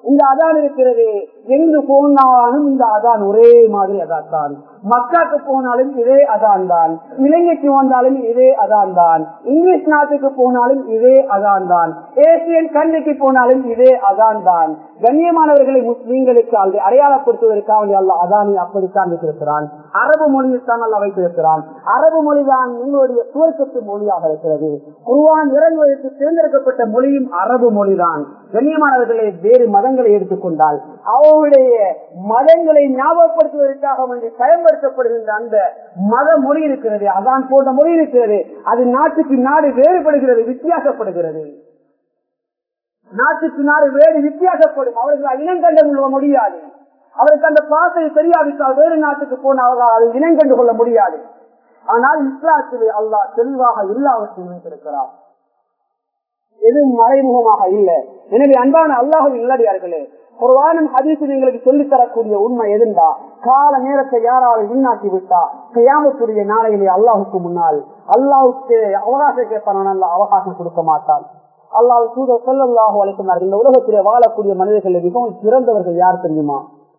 Speaker 1: இந்த அதான் இருக்கிறது எங்கு போனாலும் இந்த அதான் ஒரே மாதிரி அதான் தான் மக்காக்கு போனாலும் இதே அதான் தான் இலங்கைக்கு வந்தாலும் இதே அதான் தான் இங்கிலீஷ் நாட்டுக்கு போனாலும் இதே அதான் தான் ஏசியன் கண்டைக்கு போனாலும் இதே அதான் தான் கண்ணியமானவர்களை முஸ்லீம்களுக்கு அதை அடையாளப்படுத்துவதற்காக அல்ல அதானி அப்படித்தான் வைத்திருக்கிறான் அரபு மொழியில் தான் அல்ல வைத்திருக்கிறான் அரபு மொழிதான் எங்களுடைய துவக்கத்து மொழியாக இருக்கிறது குருவான் இறங்குவதற்கு தேர்ந்தெடுக்கப்பட்ட மொழியும் அரபு மொழிதான் கண்ணியமானவர்களை வேறு மதங்களை எடுத்துக்கொண்டால் அவருடைய மதங்களை ஞாபகப்படுத்துவதற்காக வேண்டி பயன்படுத்தப்படுகின்ற அந்த மத மொழி இருக்கிறது அதான் போன்ற மொழி இருக்கிறது அது நாட்டுக்கு நாடு வேறுபடுகிறது வித்தியாசப்படுகிறது நாட்டுக்கு நாடு வேறு வித்தியாசப்படும் அவர்கள் இனங்கண்டு கொள்ள முடியாது அவருக்கு அந்த பாசை தெரியாவிட்டால் வேறு நாட்டுக்கு போனால் அதை இனங்கண்டு கொள்ள முடியாது ஆனால் இஸ்லாத்திலே அல்லாஹ் தெளிவாக எல்லாவற்றையும் வைத்திருக்கிறார் எதுவும் மறைமுகமாக இல்லை எனவே அன்பான அல்லாஹ் இல்லடியார்களே குர்வானும் ஹதீசும் எங்களுக்கு சொல்லித் தரக்கூடிய உண்மை எதுண்டா கால நேரத்தை யாராலும் வீணாக்கி விட்டா கையாமத்துடைய நாளையிலே அல்லாஹுக்கு முன்னால் அல்லாஹுக்கு அவகாசம் கேட்பான அல்ல அவகாசம் கொடுக்க மாட்டான் அல்லாஹ் தூதர் சொல்லல்லாஹு அழைக்கிறார்கள் இந்த உலகத்திலே வாழக்கூடிய மனிதர்கள் மிகவும் சிறந்தவர்கள் யார் தெரியுமா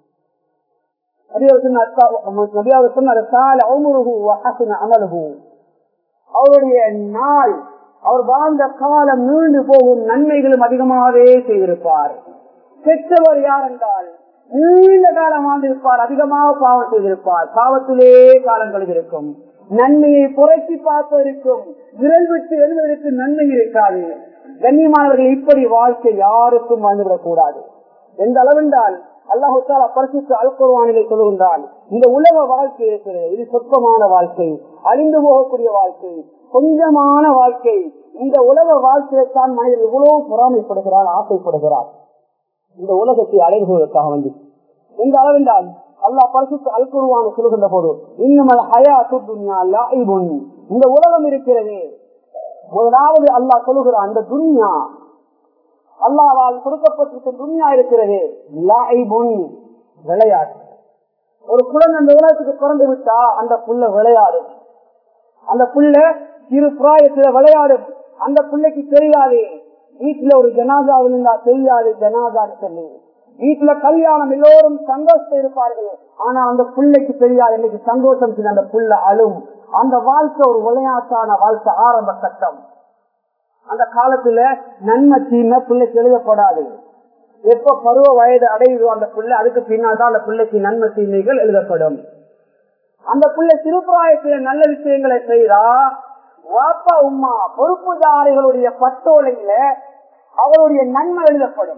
Speaker 1: அவருடைய நாள் அவர் வாழ்ந்த காலம் நீண்டு போகும் நன்மைகளும் அதிகமாகவே செய்திருப்பார் பெற்றவர் யார் என்றால் நீண்ட காலம் வாழ்ந்திருப்பார் அதிகமாக பாவம் செய்திருப்பார் பாவத்திலே காலங்கள் இருக்கும் நன்மையை புரட்சி பார்ப்பதற்கும் விரல் விட்டு எழுதுவதற்கு நன்மை இருக்காது கண்ணியமானவர்கள் இப்படி வாழ்க்கை யாருக்கும் வாழ்ந்துவிடக் கூடாது எந்த அளவென்றால் அல்லாஹு தாலா பரிசுக்கு அல்குர்வானிலை சொல்லுகின்றான் இந்த உலக வாழ்க்கை இருக்கிறது இது சொற்பமான வாழ்க்கை அழிந்து போகக்கூடிய வாழ்க்கை கொஞ்சமான வாழ்க்கை இந்த உலக வாழ்க்கையைத்தான் மனிதன் இவ்வளவு பொறாமைப்படுகிறார் ஆசைப்படுகிறார் இந்த உலகத்தை அடைவதற்காக வந்து எந்த அளவென்றால் அல்லாஹ் பரிசுக்கு அல்குருவான சொல்லுகின்ற போது இன்னும் ஹயா துன்யா லாயிபுன் இந்த உலகம் இருக்கிறது முதலாவது அல்லாஹ் சொல்லுகிறான் அந்த துன்யா அல்லாவால் கொடுக்கப்பட்டிருக்க துன்யா இருக்கிறது லாயிபுன் விளையாட்டு ஒரு குழந்தை அந்த உலகத்துக்கு பிறந்து விட்டா அந்த புள்ள விளையாடும் அந்த புள்ள சிறு பிராயத்துல விளையாடும் அந்த பிள்ளைக்கு தெரியாது வீட்டுல ஒரு ஜனாதா விழுந்தா தெரியாது ஜனாதான்னு சொல்லி வீட்டுல கல்யாணம் எல்லோரும் சந்தோஷம் இருப்பார்கள் ஆனா அந்த பிள்ளைக்கு தெரியாது இன்னைக்கு சந்தோஷம் அந்த புள்ள அழும் அந்த வாழ்க்கை ஒரு விளையாட்டான வாழ்க்கை ஆரம்ப கட்டம் அந்த காலத்துல நன்மை தீமை பிள்ளைக்கு எழுதப்படாது எப்ப பருவ வயது அடையுதோ அந்த பிள்ளை அதுக்கு பின்னால் தான் அந்த பிள்ளைக்கு நன்மை தீமைகள் எழுதப்படும் அந்த பிள்ளை சிறுபிராயத்தில நல்ல விஷயங்களை செய்தா வாப்பா உமா பொறுப்புதாரிகளுடைய பட்டோலையில அவருடைய நன்மை எழுதப்படும்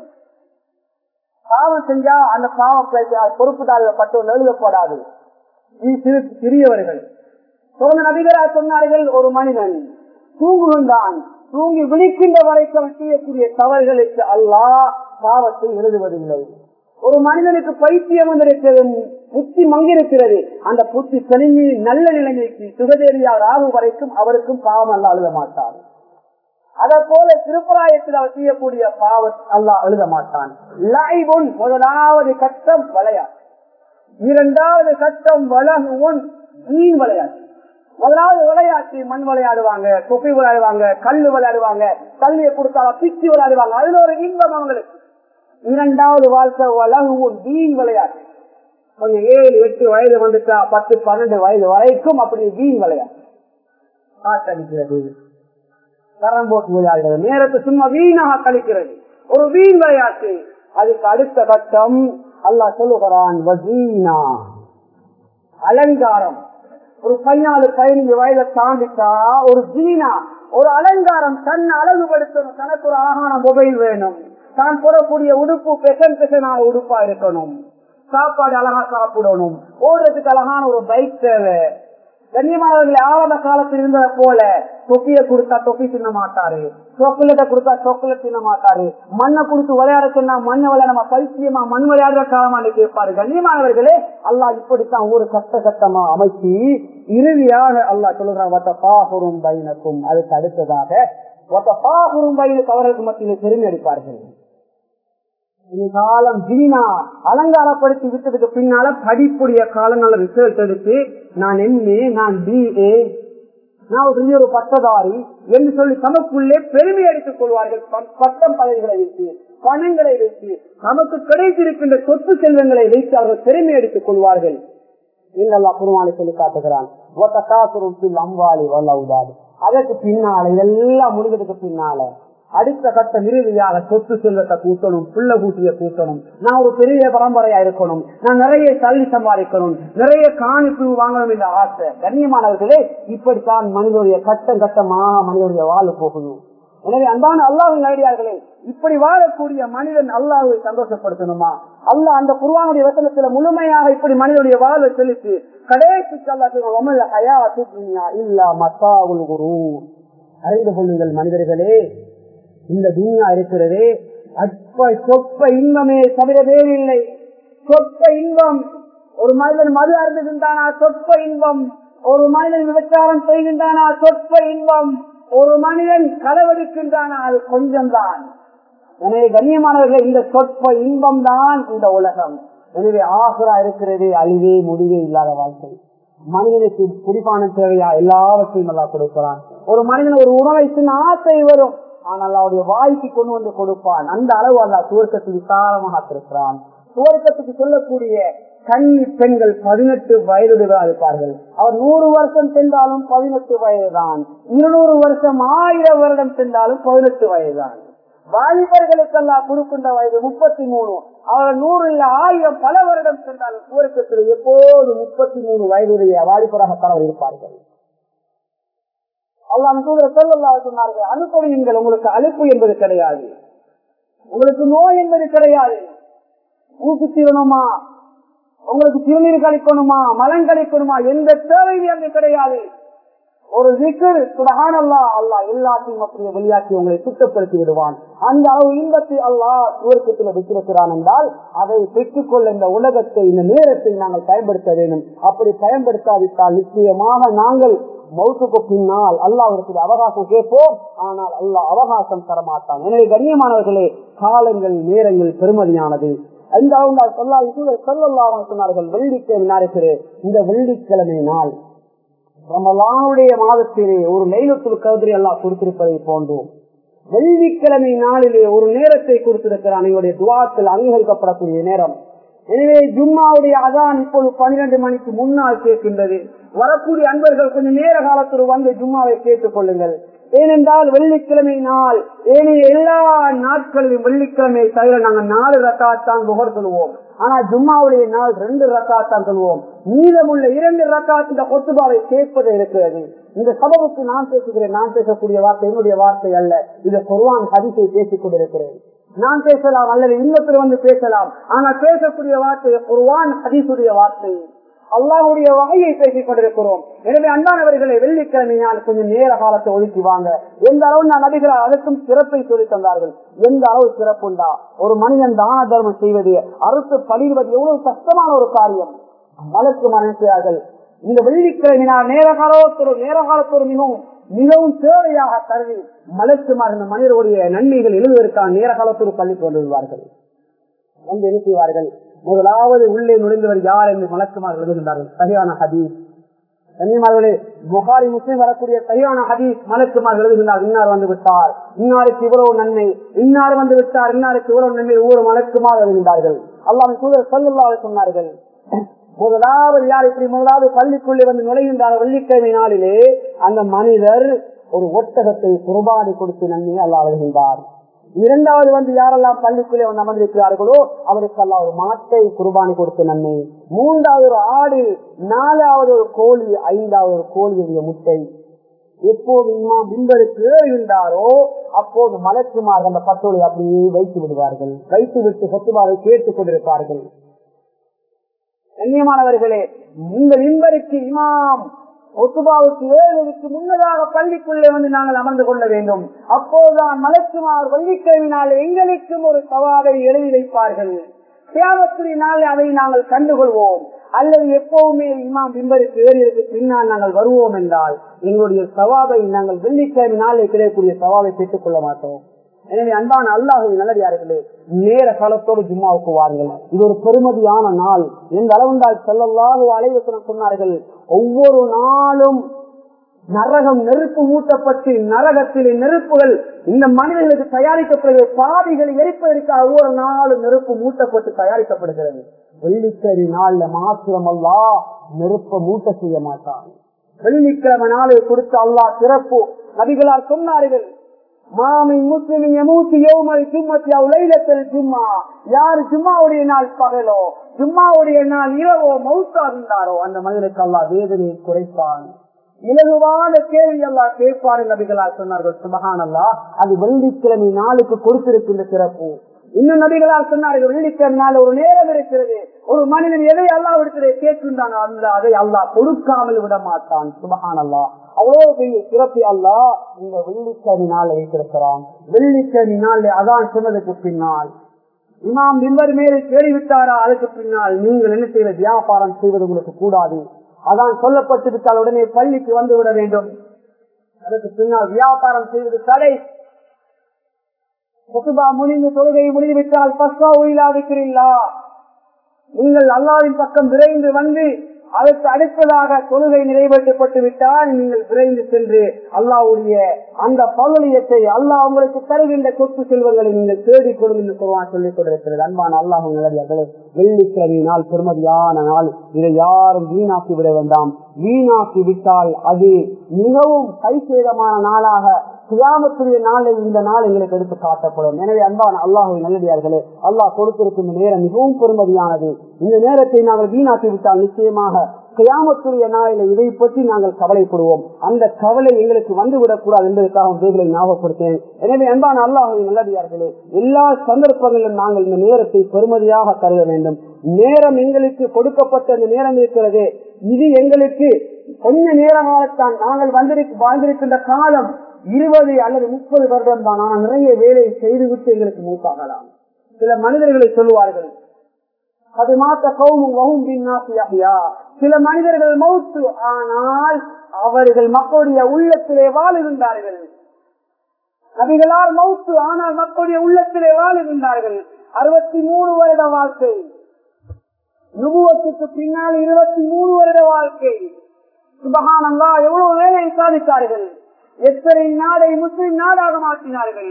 Speaker 1: பாவம் செஞ்சா அந்த பாவம் பொறுப்புதாரிகள் பட்டோல் எழுதப்படாது சிறியவர்கள் தொடர்ந்து நபிகரா சொன்னார்கள் ஒரு மனிதன் தூங்குகின்றான் தூங்கி விழிக்கின்ற வரைக்கும் செய்யக்கூடிய தவறுகளுக்கு அல்லாஹ் பாவத்தை எழுதுவதில்லை ஒரு மனிதனுக்கு பைத்தியம் வந்திருக்கிறது புத்தி மங்கிருக்கிறது அந்த புத்தி தெளிஞ்சு நல்ல நிலைமைக்கு சுகதேரியார் ஆகும் வரைக்கும் அவருக்கும் பாவம் அல்ல எழுத மாட்டார் அதை போல திருப்பராயத்தில் அவர் செய்யக்கூடிய பாவம் அல்லாஹ் எழுத மாட்டான் லைபுன் முதலாவது கட்டம் விளையாட்டு இரண்டாவது கட்டம் வளகுவன் மீன் விளையாட்டு முதலாவது விளையாட்டு மண் விளையாடுவாங்க தொப்பி விளையாடுவாங்க கல்லு விளையாடுவாங்க கல்வியை கொடுத்தால பிச்சு விளையாடுவாங்க அதுல ஒரு இன்பம் அவங்களுக்கு இரண்டாவது வாழ்க்கை வளகுவன் வீண் விளையாட்டு கொஞ்சம் ஏழு எட்டு வயது வந்துட்டா பத்து பன்னெண்டு வயது வரைக்கும் அப்படி வீண் விளையாட்டு காட்டடிக்கிறது கரம் போட்டு விளையாடுகிறது நேரத்தை சும்மா வீணாக கழிக்கிறது ஒரு வீண் விளையாட்டு அதுக்கு அடுத்த கட்டம் அல்லாஹ் சொல்லுகிறான் வசீனா அலங்காரம் ஒரு பதினாலு பதினஞ்சு வயதை தாண்டிட்டா ஒரு ஜீனா ஒரு அலங்காரம் தன் அழகுபடுத்தணும் தனக்கு ஒரு ஆகான மொபைல் வேணும் தான் போடக்கூடிய உடுப்பு பெசன் பெசனான உடுப்பா இருக்கணும் சாப்பாடு அழகா சாப்பிடணும் ஓடுறதுக்கு அழகான ஒரு பைக் தேவை கண்ணியமானவர்களை ஆரம்ப காலத்தில் இருந்ததை போல தொப்பியை கொடுத்தா தொப்பி தின்ன மாட்டாரு சாக்லேட்டை கொடுத்தா சாக்லேட் தின்ன மாட்டாரு மண்ணை கொடுத்து விளையாட சொன்னா மண்ணை விளையாட நம்ம பைத்தியமா மண் விளையாடுற காலமாண்டு கேட்பாரு கண்ணியமானவர்களே அல்லாஹ் இப்படித்தான் ஒரு கட்ட கட்டமா அமைச்சு இறுதியாக அல்லாஹ் சொல்லுறான் பைனக்கும் அதுக்கு அடுத்ததாக பாகுரும் பைனுக்கு அவர்களுக்கு மத்தியில் பெருமை அடிப்பார்கள் காலம் ஜீனா அலங்காரப்படுத்தி விட்டதுக்கு பின்னால படிப்புடைய காலம் நல்ல ரிசல்ட் எடுத்து நான் எம்ஏ நான் பிஏ நான் ஒரு பெரிய ஒரு பட்டதாரி என்று சொல்லி தமக்குள்ளே பெருமை அடித்துக் கொள்வார்கள் ப- பட்டம் பதவிகளை வைத்து பணங்களை வைத்து நமக்கு கிடைத்திருக்கின்ற சொத்து செல்வங்களை வைத்து அவர்கள் பெருமை அடித்துக் கொள்வார்கள் இல்லல்லா குருவானை சொல்லி காட்டுகிறான் ஒத்த காசுருப்பில் அம்பாளி வல்லவுதாது அதற்கு பின்னால இதெல்லாம் முடிஞ்சதுக்கு பின்னால அடுத்த கட்ட இறுதியாக சொத்து செல்வத்தை கூட்டணும் புள்ள கூட்டிய கூட்டணும் நான் ஒரு பெரிய பரம்பரையா இருக்கணும் நான் நிறைய தள்ளி சம்பாதிக்கணும் நிறைய காணிப்பு வாங்கணும் என்ற ஆசை கண்ணியமானவர்களே இப்படித்தான் மனிதனுடைய கட்டம் கட்டமாக மனிதனுடைய வாழ்வு போகணும் எனவே அன்பான அல்லாஹின் ஐடியார்களே இப்படி வாழக்கூடிய மனிதன் அல்லாஹை சந்தோஷப்படுத்தணுமா அல்லாஹ் அந்த குருவானுடைய வசனத்துல முழுமையாக இப்படி மனிதனுடைய வாழ்வை செலுத்தி கடைசிக்கு அல்லாஹ் இல்லா மத்தாவுல் குரு அறிந்து கொள்ளுங்கள் மனிதர்களே இந்த துன்யா இருக்கிறதே அற்ப சொப்ப இன்பமே தவிர வேறில்லை சொப்ப இன்பம் ஒரு மனிதன் மது அருந்துகின்றானா சொற்ப இன்பம் ஒரு மனிதன் விபச்சாரம் செய்கின்றானா சொற்ப இன்பம் ஒரு மனிதன் களவெடுக்கின்றானா அது கொஞ்சம்தான் எனவே கண்ணியமானவர்கள் இந்த சொற்ப இன்பம் தான் இந்த உலகம் எனவே ஆசுரா இருக்கிறதே அழிவே முடிவே இல்லாத வாழ்க்கை மனிதனுக்கு குடிப்பான தேவையா எல்லாவற்றையும் நல்லா கொடுக்கிறான் ஒரு மனிதன் ஒரு உணவை தின்ன ஆசை வரும் ஆனால் அவருடைய வாய்க்கு கொண்டு வந்து கொடுப்பான் அந்த அளவு அல்ல சுவர்க்கத்தில் விசாலமாக இருக்கிறான் சுவர்க்கத்துக்கு சொல்லக்கூடிய கன்னி பெண்கள் பதினெட்டு வயதுதான் இருப்பார்கள் அவர் நூறு வருஷம் சென்றாலும் பதினெட்டு வயதுதான் இருநூறு வருஷம் ஆயிரம் வருடம் சென்றாலும் பதினெட்டு வயதுதான் வாலிபர்களுக்கெல்லாம் கொடுக்கின்ற வயது முப்பத்தி மூணு அவர் நூறு இல்ல ஆயிரம் பல வருடம் சென்றாலும் சுவர்க்கத்தில் எப்போது முப்பத்தி மூணு வயதுடைய வாலிபராகத்தான் இருப்பார்கள் அல்லாம் சொன்னார்கள் அனுப்பொழியுங்கள் உங்களுக்கு அழுப்பு என்பது கிடையாது உங்களுக்கு நோய் என்பது கிடையாது ஊசி தீவனமா உங்களுக்கு திருநீர் கழிக்கணுமா மலம் கழிக்கணுமா எந்த தேவையும் அங்கு கிடையாது ஒரு விக்கர் சுடகான் அல்லா அல்லா எல்லாத்தையும் அப்படியே வெளியாக்கி உங்களை சுத்தப்படுத்தி விடுவான் அந்த அளவு இன்பத்தை அல்லாஹ் சுவர்க்கத்தில் வைத்திருக்கிறான் என்றால் அதை பெற்றுக்கொள்ள இந்த உலகத்தை இந்த நேரத்தை நாங்கள் பயன்படுத்த வேண்டும் அப்படி பயன்படுத்தாவிட்டால் நிச்சயமாக நாங்கள் மௌத்துக்கு பின்னால் அல்லாவிற்கு அவகாசம் கேட்போம் ஆனால் அல்லாஹ் அவகாசம் தரமாட்டான் எனவே கண்ணியமானவர்களே காலங்கள் நேரங்கள் பெருமதியானது அந்த சொன்னார்கள் வெள்ளிக்கிழமை நாளைக்கு இந்த வெள்ளிக்கிழமை நாள் ரமலானுடைய மாதத்திலே ஒரு லைலத்துல் கதிரி எல்லாம் கொடுத்திருப்பதை போன்றோம் வெள்ளிக்கிழமை நாளிலே ஒரு நேரத்தை கொடுத்திருக்கிறான் எங்களுடைய துவாக்கள் அங்கீகரிக்கப்படக்கூடிய நேரம் எனவே ஜும்மாவுடைய அதான் இப்போது பன்னிரண்டு மணிக்கு முன்னால் கேட்கின்றது வரக்கூடிய அன்பர்கள் கொஞ்சம் நேர காலத்தில் வந்து ஜும்மாவை கேட்டுக் கொள்ளுங்கள் ஏனென்றால் வெள்ளிக்கிழமை நாள் ஏனைய எல்லா நாட்களிலும் வெள்ளிக்கிழமை தவிர நாங்கள் நாலு ரக்காத்தான் புகழ் சொல்லுவோம் ஆனா ஜும்மாவுடைய நாள் ரெண்டு ரக்காத்தான் சொல்லுவோம் மீதமுள்ள இரண்டு ரக்காத் இந்த கொத்துபாவை கேட்பது இருக்கிறது இந்த சபவுக்கு நான் பேசுகிறேன் நான் பேசக்கூடிய வார்த்தை என்னுடைய வார்த்தை அல்ல இது குர்வான் ஹதிசை பேசிக் கொண்டிருக்கிறேன் நான் பேசலாம் அல்லது இன்னொருத்தர் வந்து பேசலாம் ஆனால் பேசக்கூடிய வார்த்தை குர்வான் ஹதீசுடைய வார்த்தை அல்லாஹுடைய வகையை பேசிக் கொண்டிருக்கிறோம் எனவே அன்பானவர்களை வெள்ளிக்கிழமை நாள் கொஞ்சம் நேர காலத்தை ஒதுக்கி வாங்க எந்த அளவு நான் நபிகள் அதற்கும் சிறப்பை சொல்லி தந்தார்கள் எந்த அளவு சிறப்புண்டா ஒரு மனிதன் தான தர்மம் செய்வது அறுத்து பழிவது எவ்வளவு கஷ்டமான ஒரு காரியம் வழக்கு மனைக்கிறார்கள் இந்த வெள்ளிக்கிழமை நாள் நேர காலத்தொரு நேர காலத்தொரு மிகவும் மிகவும் தேவையாக கருதி மலக்குமார் இந்த மனிதருடைய நன்மைகள் எழுதுவதற்கான நேர காலத்தோடு பள்ளி கொண்டிருவார்கள் வந்து என்ன செய்வார்கள் முதலாவது உள்ளே நுழைந்தவர் யார் என்று மலக்குமார் எழுதுகின்றார்கள் சரியான ஹதீஸ் கன்னிமார்களே புகாரி முஸ்லீம் வரக்கூடிய சரியான ஹதீஸ் மலக்குமார் எழுதுகின்றார் இன்னார் வந்து விட்டார் இன்னாருக்கு இவ்வளவு நன்மை இன்னார் வந்து விட்டார் இன்னாருக்கு இவ்வளவு நன்மை ஒவ்வொரு மலக்குமார் எழுதுகின்றார்கள் அல்லாம் சூழல் சொல்லல்லாத சொன்னார்கள் முதலாவது யார் இப்படி முதலாவது பள்ளிக்குள்ளே வந்து நுழைகின்றார் வெள்ளிக்கிழமை நாளிலே அந்த மனிதர் ஒரு ஒட்டகத்தை குர்பானி கொடுத்து நன்மையை அல்லா எழுகின்றார் இரண்டாவது வந்து யாரெல்லாம் பள்ளிக்குள்ளே வந்து அமர்ந்திருக்கிறார்களோ அவருக்கு அல்லா ஒரு மாட்டை குர்பானி கொடுத்த நன்மை மூன்றாவது ஒரு ஆடு நாலாவது ஒரு கோழி ஐந்தாவது ஒரு கோழியுடைய முட்டை எப்போது இம்மா பிம்பருக்கு ஏறுகின்றாரோ அப்போது மலக்குமார் அந்த பட்டோலை அப்படியே வைத்து விடுவார்கள் வைத்து விட்டு சொத்துமாவை கேட்டுக் கொண்டிருப்பார்கள் கண்ணியமானவர்களே இந்த மின்பருக்கு இமாம் ஒத்துபாவுக்கு ஏழுவதற்கு முன்னதாக பள்ளிக்குள்ளே வந்து நாங்கள் அமர்ந்து கொள்ள வேண்டும் அப்போதுதான் மலக்குமார் வெள்ளிக்கிழமினால் எங்களுக்கும் ஒரு சவாலை எழுதி வைப்பார்கள் தியாகத்துடைய நாள் அதை நாங்கள் கண்டுகொள்வோம் அல்லது எப்பவுமே இமாம் பிம்பருக்கு ஏறியதற்கு பின்னால் நாங்கள் வருவோம் என்றால் எங்களுடைய சவாபை நாங்கள் வெள்ளிக்கிழமை நாளே கிடைக்கக்கூடிய சவாவை பெற்றுக் கொள்ள மாட்டோம் எனவே அன்பான அல்லாஹை நல்லடியார்களே நேர காலத்தோடு ஜும்மாவுக்கு வாருங்கள் இது ஒரு பெருமதியான நாள் எந்த அளவுண்டால் செல்லல்லாக அலைவசனம் சொன்னார்கள் ஒவ்வொரு நாளும் நரகம் நெருப்பு மூட்டப்பட்டு நரகத்திலே நெருப்புகள் இந்த மனிதர்களுக்கு தயாரிக்கப்படுகிற பாவிகளை எரிப்பதற்காக ஒவ்வொரு நாளும் நெருப்பு மூட்டப்பட்டு தயாரிக்கப்படுகிறது வெள்ளிக்கிழமை நாள்ல மாத்திரம் அல்லா நெருப்ப மூட்ட செய்ய மாட்டான் வெள்ளிக்கிழமை நாளை கொடுத்த அல்லாஹ் சிறப்பு நபிகளார் சொன்னார்கள் மாமி முஸ்லிமின் எமூத்தி யோமல் ஜும்மத்தி அவ்லைலத்தில் ஜும்மா யார் ஜும்மாவுடைய நாள் பகலோ ஜும்மாவுடைய நாள் இரவோ மௌத்தா இருந்தாரோ அந்த மனிதனுக்கு அல்லாஹ் வேதனையை குறைப்பான் இலகுவான கேள்வி எல்லாம் கேட்பாரு நபிகளால் சொன்னார்கள் சுபகான் அல்லா அது வெள்ளிக்கிழமை நாளுக்கு கொடுத்திருக்கின்ற சிறப்பு இன்னும் நபிகளால் சொன்னார்கள் வெள்ளிக்கிழமை நாள் ஒரு நேரம் இருக்கிறது ஒரு மனிதன் எதை அல்லா விடுத்ததை கேட்கின்றான் அந்த அதை அல்லாஹ் கொடுக்காமல் விட மாட்டான் சுபகான் அல்லா அவ்வளவு பெரிய சிறப்பு அல்லா இந்த வெள்ளிக்கிழமை நாள் வைத்திருக்கிறான் வெள்ளிக்கிழமை நாள் அதான் சொன்னதுக்கு பின்னால் இமாம் நிம்பர் மேலே கேள்விவிட்டாரா அதுக்கு பின்னால் நீங்கள் என்ன செய்வது வியாபாரம் செய்வது உங்களுக்கு கூடாது அதான் சொல்லப்பட்டு விட்டால் உடனே பள்ளிக்கு வந்து விட வேண்டும் அதற்கு பின்னால் வியாபாரம் செய்வது தடை கொசுபா முடிந்து தொழுகையை முடிந்துவிட்டால் பஸ்வா உயிலாதிக்கிறீங்களா நீங்கள் அல்லாவின் பக்கம் விரைந்து வந்து அதற்கு அடுத்ததாக தொழுகை நிறைவேற்றப்பட்டு விட்டால் நீங்கள் விரைந்து சென்று அல்லாவுடைய அந்த பகுதியத்தை அல்லாஹ் உங்களுக்கு தருகின்ற சொத்து செல்வங்களை நீங்கள் தேடிக் கொள்ளும் என்று சொல்லுவான் சொல்லிக் கொண்டிருக்கிறது அன்பான அல்லாஹ் நிலவியர்களே வெள்ளிக்கிழமை நாள் பெருமதியான நாள் இதை யாரும் வீணாக்கி விட வேண்டாம் வீணாக்கி விட்டால் அது மிகவும் கைசேதமான நாளாக கியாமத்துடைய நாளில் இந்த நாள் எங்களுக்கு எடுத்து காட்டப்படும் எனவே அன்பான அல்லாஹுவை நல்லடியார்களே அல்லாஹ் கொடுத்திருக்கும் நேரம் மிகவும் பெருமதியானது இந்த நேரத்தை நாங்கள் வீணாக்கி விட்டால் நிச்சயமாக கியாமத்துடைய நாளில் இதை பற்றி நாங்கள் கவலைப்படுவோம் அந்த கவலை எங்களுக்கு வந்துவிடக் கூடாது என்பதற்காக வேகளை ஞாபகப்படுத்தேன் எனவே அன்பான அல்லாஹுவை நல்லடியார்களே எல்லா சந்தர்ப்பங்களிலும் நாங்கள் இந்த நேரத்தை பெருமதியாக கருத வேண்டும் நேரம் எங்களுக்கு கொடுக்கப்பட்ட அந்த நேரம் இருக்கிறதே இது எங்களுக்கு கொஞ்ச நேரமாகத்தான் நாங்கள் வந்திருக்க வாழ்ந்திருக்கின்ற காலம் இருபது அல்லது முப்பது வருடம் தான் ஆனால் நிறைய வேலையை செய்துவிட்டு எங்களுக்கு மூத்தாகலாம் சில மனிதர்களை சொல்லுவார்கள் அது மாத்த கௌமும் வகும் பின்னாசியா சில மனிதர்கள் மௌத்து ஆனால் அவர்கள் மக்களுடைய உள்ளத்திலே வாழுகின்றார்கள் நபிகளார் மௌத்து ஆனால் மக்களுடைய உள்ளத்திலே வாழுகின்றார்கள் அறுபத்தி மூணு வருட வாழ்க்கை நுபுவத்துக்கு பின்னால் இருபத்தி மூணு வருட வாழ்க்கை சுபகானந்தா எவ்வளவு வேலையை சாதித்தார்கள் எத்தனை நாடை முஸ்லிம் நாடாக மாற்றினார்கள்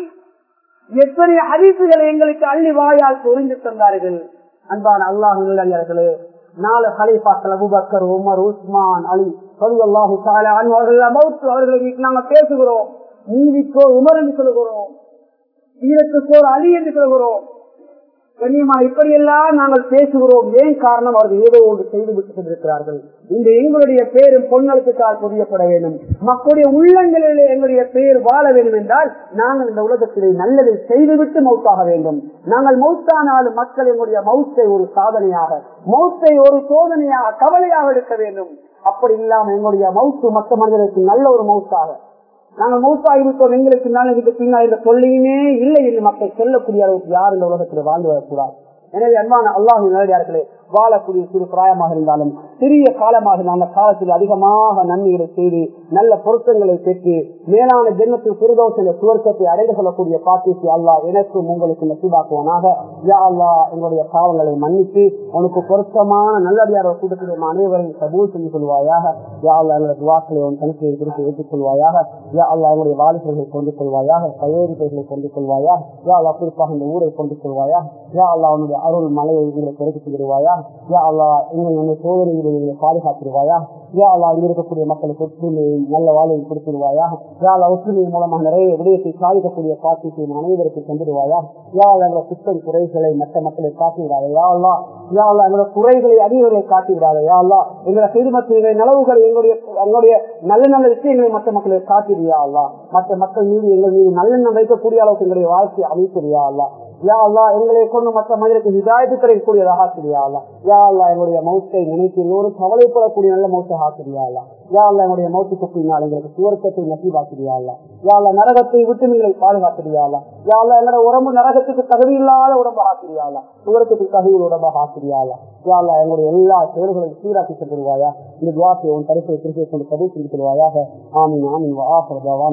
Speaker 1: எத்தனை ஹரிசுகளை எங்களுக்கு அள்ளி வாயால் புரிந்து தந்தார்கள் அன்பான அல்லாஹ் நல்லே நாலு ஹலீஃபாக்கள் அபுபக்கர் உமர் உஸ்மான் அலி சொல்லி அல்லாஹு அவர்கள் அவர்களை நாங்க பேசுகிறோம் நீதிக்கோர் உமர் என்று சொல்லுகிறோம் வீரத்துக்கோர் அலி என்று சொல்கிறோம் கண்ணியமா இப்படியெல்லாம் நாங்கள் பேசுகிறோம் ஏன் காரணம் அவர்கள் ஏதோ ஒன்று செய்து விட்டு கொண்டிருக்கிறார்கள் இந்த எங்களுடைய பேரும் பொன்னலுக்கால் புரியப்பட வேண்டும் மக்களுடைய உள்ளங்களிலே எங்களுடைய பெயர் வாழ வேண்டும் என்றால் நாங்கள் இந்த உலகத்திலே நல்லதை செய்துவிட்டு மௌத்தாக வேண்டும் நாங்கள் மௌத்தானாலும் மக்கள் எங்களுடைய மௌத்தை ஒரு சாதனையாக மௌத்தை ஒரு சோதனையாக கவலையாக எடுக்க வேண்டும் அப்படி இல்லாமல் எங்களுடைய மௌத்து மற்ற மனிதர்களுக்கு நல்ல ஒரு மௌத்தாக நாங்கள் மௌத்தாகிவிட்டோம் எங்களுக்கு நாளைக்கு பின்னால் இந்த சொல்லியுமே இல்லை என்று மக்கள் செல்லக்கூடிய அளவுக்கு யார் இந்த உலகத்தில் வாழ்ந்து வரக்கூடாது எனவே அன்பான அல்லாஹு நேரடியார்களே வாழக்கூடிய சிறு பிராயமாக இருந்தாலும் சிறிய காலமாக அந்த காலத்தில் அதிகமாக நன்மைகளை செய்து நல்ல பொருத்தங்களை பெற்று மேலான ஜென்மத்தில் சிறுதோசன சுவர்க்கத்தை அடைந்து கொள்ளக்கூடிய பாத்தியத்தை அல்லாஹ் எனக்கும் உங்களுக்கு நசிபாக்குவனாக யா அல்லா எங்களுடைய பாவங்களை மன்னித்து உனக்கு பொருத்தமான நல்லடியார கூட்டத்தில் அனைவரையும் கபூல் செஞ்சு கொள்வாயாக யா அல்லா எங்களது வாக்களை உன் தனிப்பை குறித்து ஏற்றுக் கொள்வாயாக யா அல்லா எங்களுடைய வாலிபர்களை கொண்டு கொள்வாயாக வயோதிகளை கொண்டு கொள்வாயா யா அல்லா குறிப்பாக இந்த ஊரை கொண்டு கொள்வாயா யா அல்லா உன்னுடைய அருள் மலையை எங்களை பெருக்கி தருவாயா யா அல்லா எங்களுடைய சோதனைகளை எங்களை பாதுகாத்துருவாயா யா அல்லா இங்க இருக்கக்கூடிய மக்களுக்கு ஒற்றுமையை நல்ல வாழ்வை கொடுத்துருவாயா யா அல்லா ஒற்றுமை மூலமாக நிறைய விடயத்தை சாதிக்கக்கூடிய பாக்கியத்தையும் அனைவருக்கு தந்துடுவாயா யா அல்லா எங்களை குற்றம் குறைகளை மற்ற மக்களை காட்டிவிடாத யா அல்லா யா அல்லா எங்களோட குறைகளை அதிகங்களை காட்டிவிடாத யா அல்லா எங்களை சிறுமத்தினுடைய நலவுகள் எங்களுடைய எங்களுடைய நல்ல நல்ல விஷயங்களை மற்ற மக்களை காட்டிடுயா அல்லா மற்ற மக்கள் மீது எங்கள் மீது நல்லெண்ணம் வைக்கக்கூடிய அளவுக்கு எங்களுடைய வாழ்க்கையை அமைத்திருயா அல்லா யா அல்லா எங்களை கொண்டு மற்ற மனிதருக்கு ஹிதாயத்து கிடைக்கக்கூடியதாக ஆக்கிரியா அல்லா யா அல்லா எங்களுடைய மௌத்தை நினைத்து எல்லோரும் கவலைப்படக்கூடிய நல்ல மௌத்தை ஆக்கிரியா அல்லா யா அல்லா எங்களுடைய மௌத்துக்கு பின்னால் எங்களுக்கு சுவர்க்கத்தை நசீவாக்கிறியா அல்லா யா அல்லா நரகத்தை விட்டு நீங்களை பாதுகாக்கிறியா அல்லா யா அல்லா எங்களோட உடம்பு நரகத்துக்கு தகுதி இல்லாத உடம்பு ஆக்கிறியா அல்லா சுவரத்துக்கு தகுதியில் உடம்பாக ஆக்கிறியா அல்லா யா அல்லா எங்களுடைய எல்லா செயல்களையும் சீராக்கி சென்றுவாயா இந்த துவாசை உன் தரிசை திருப்பி கொண்டு பதிவு செஞ்சு கொள்வாயாக ஆமீன் ஆமீன் வா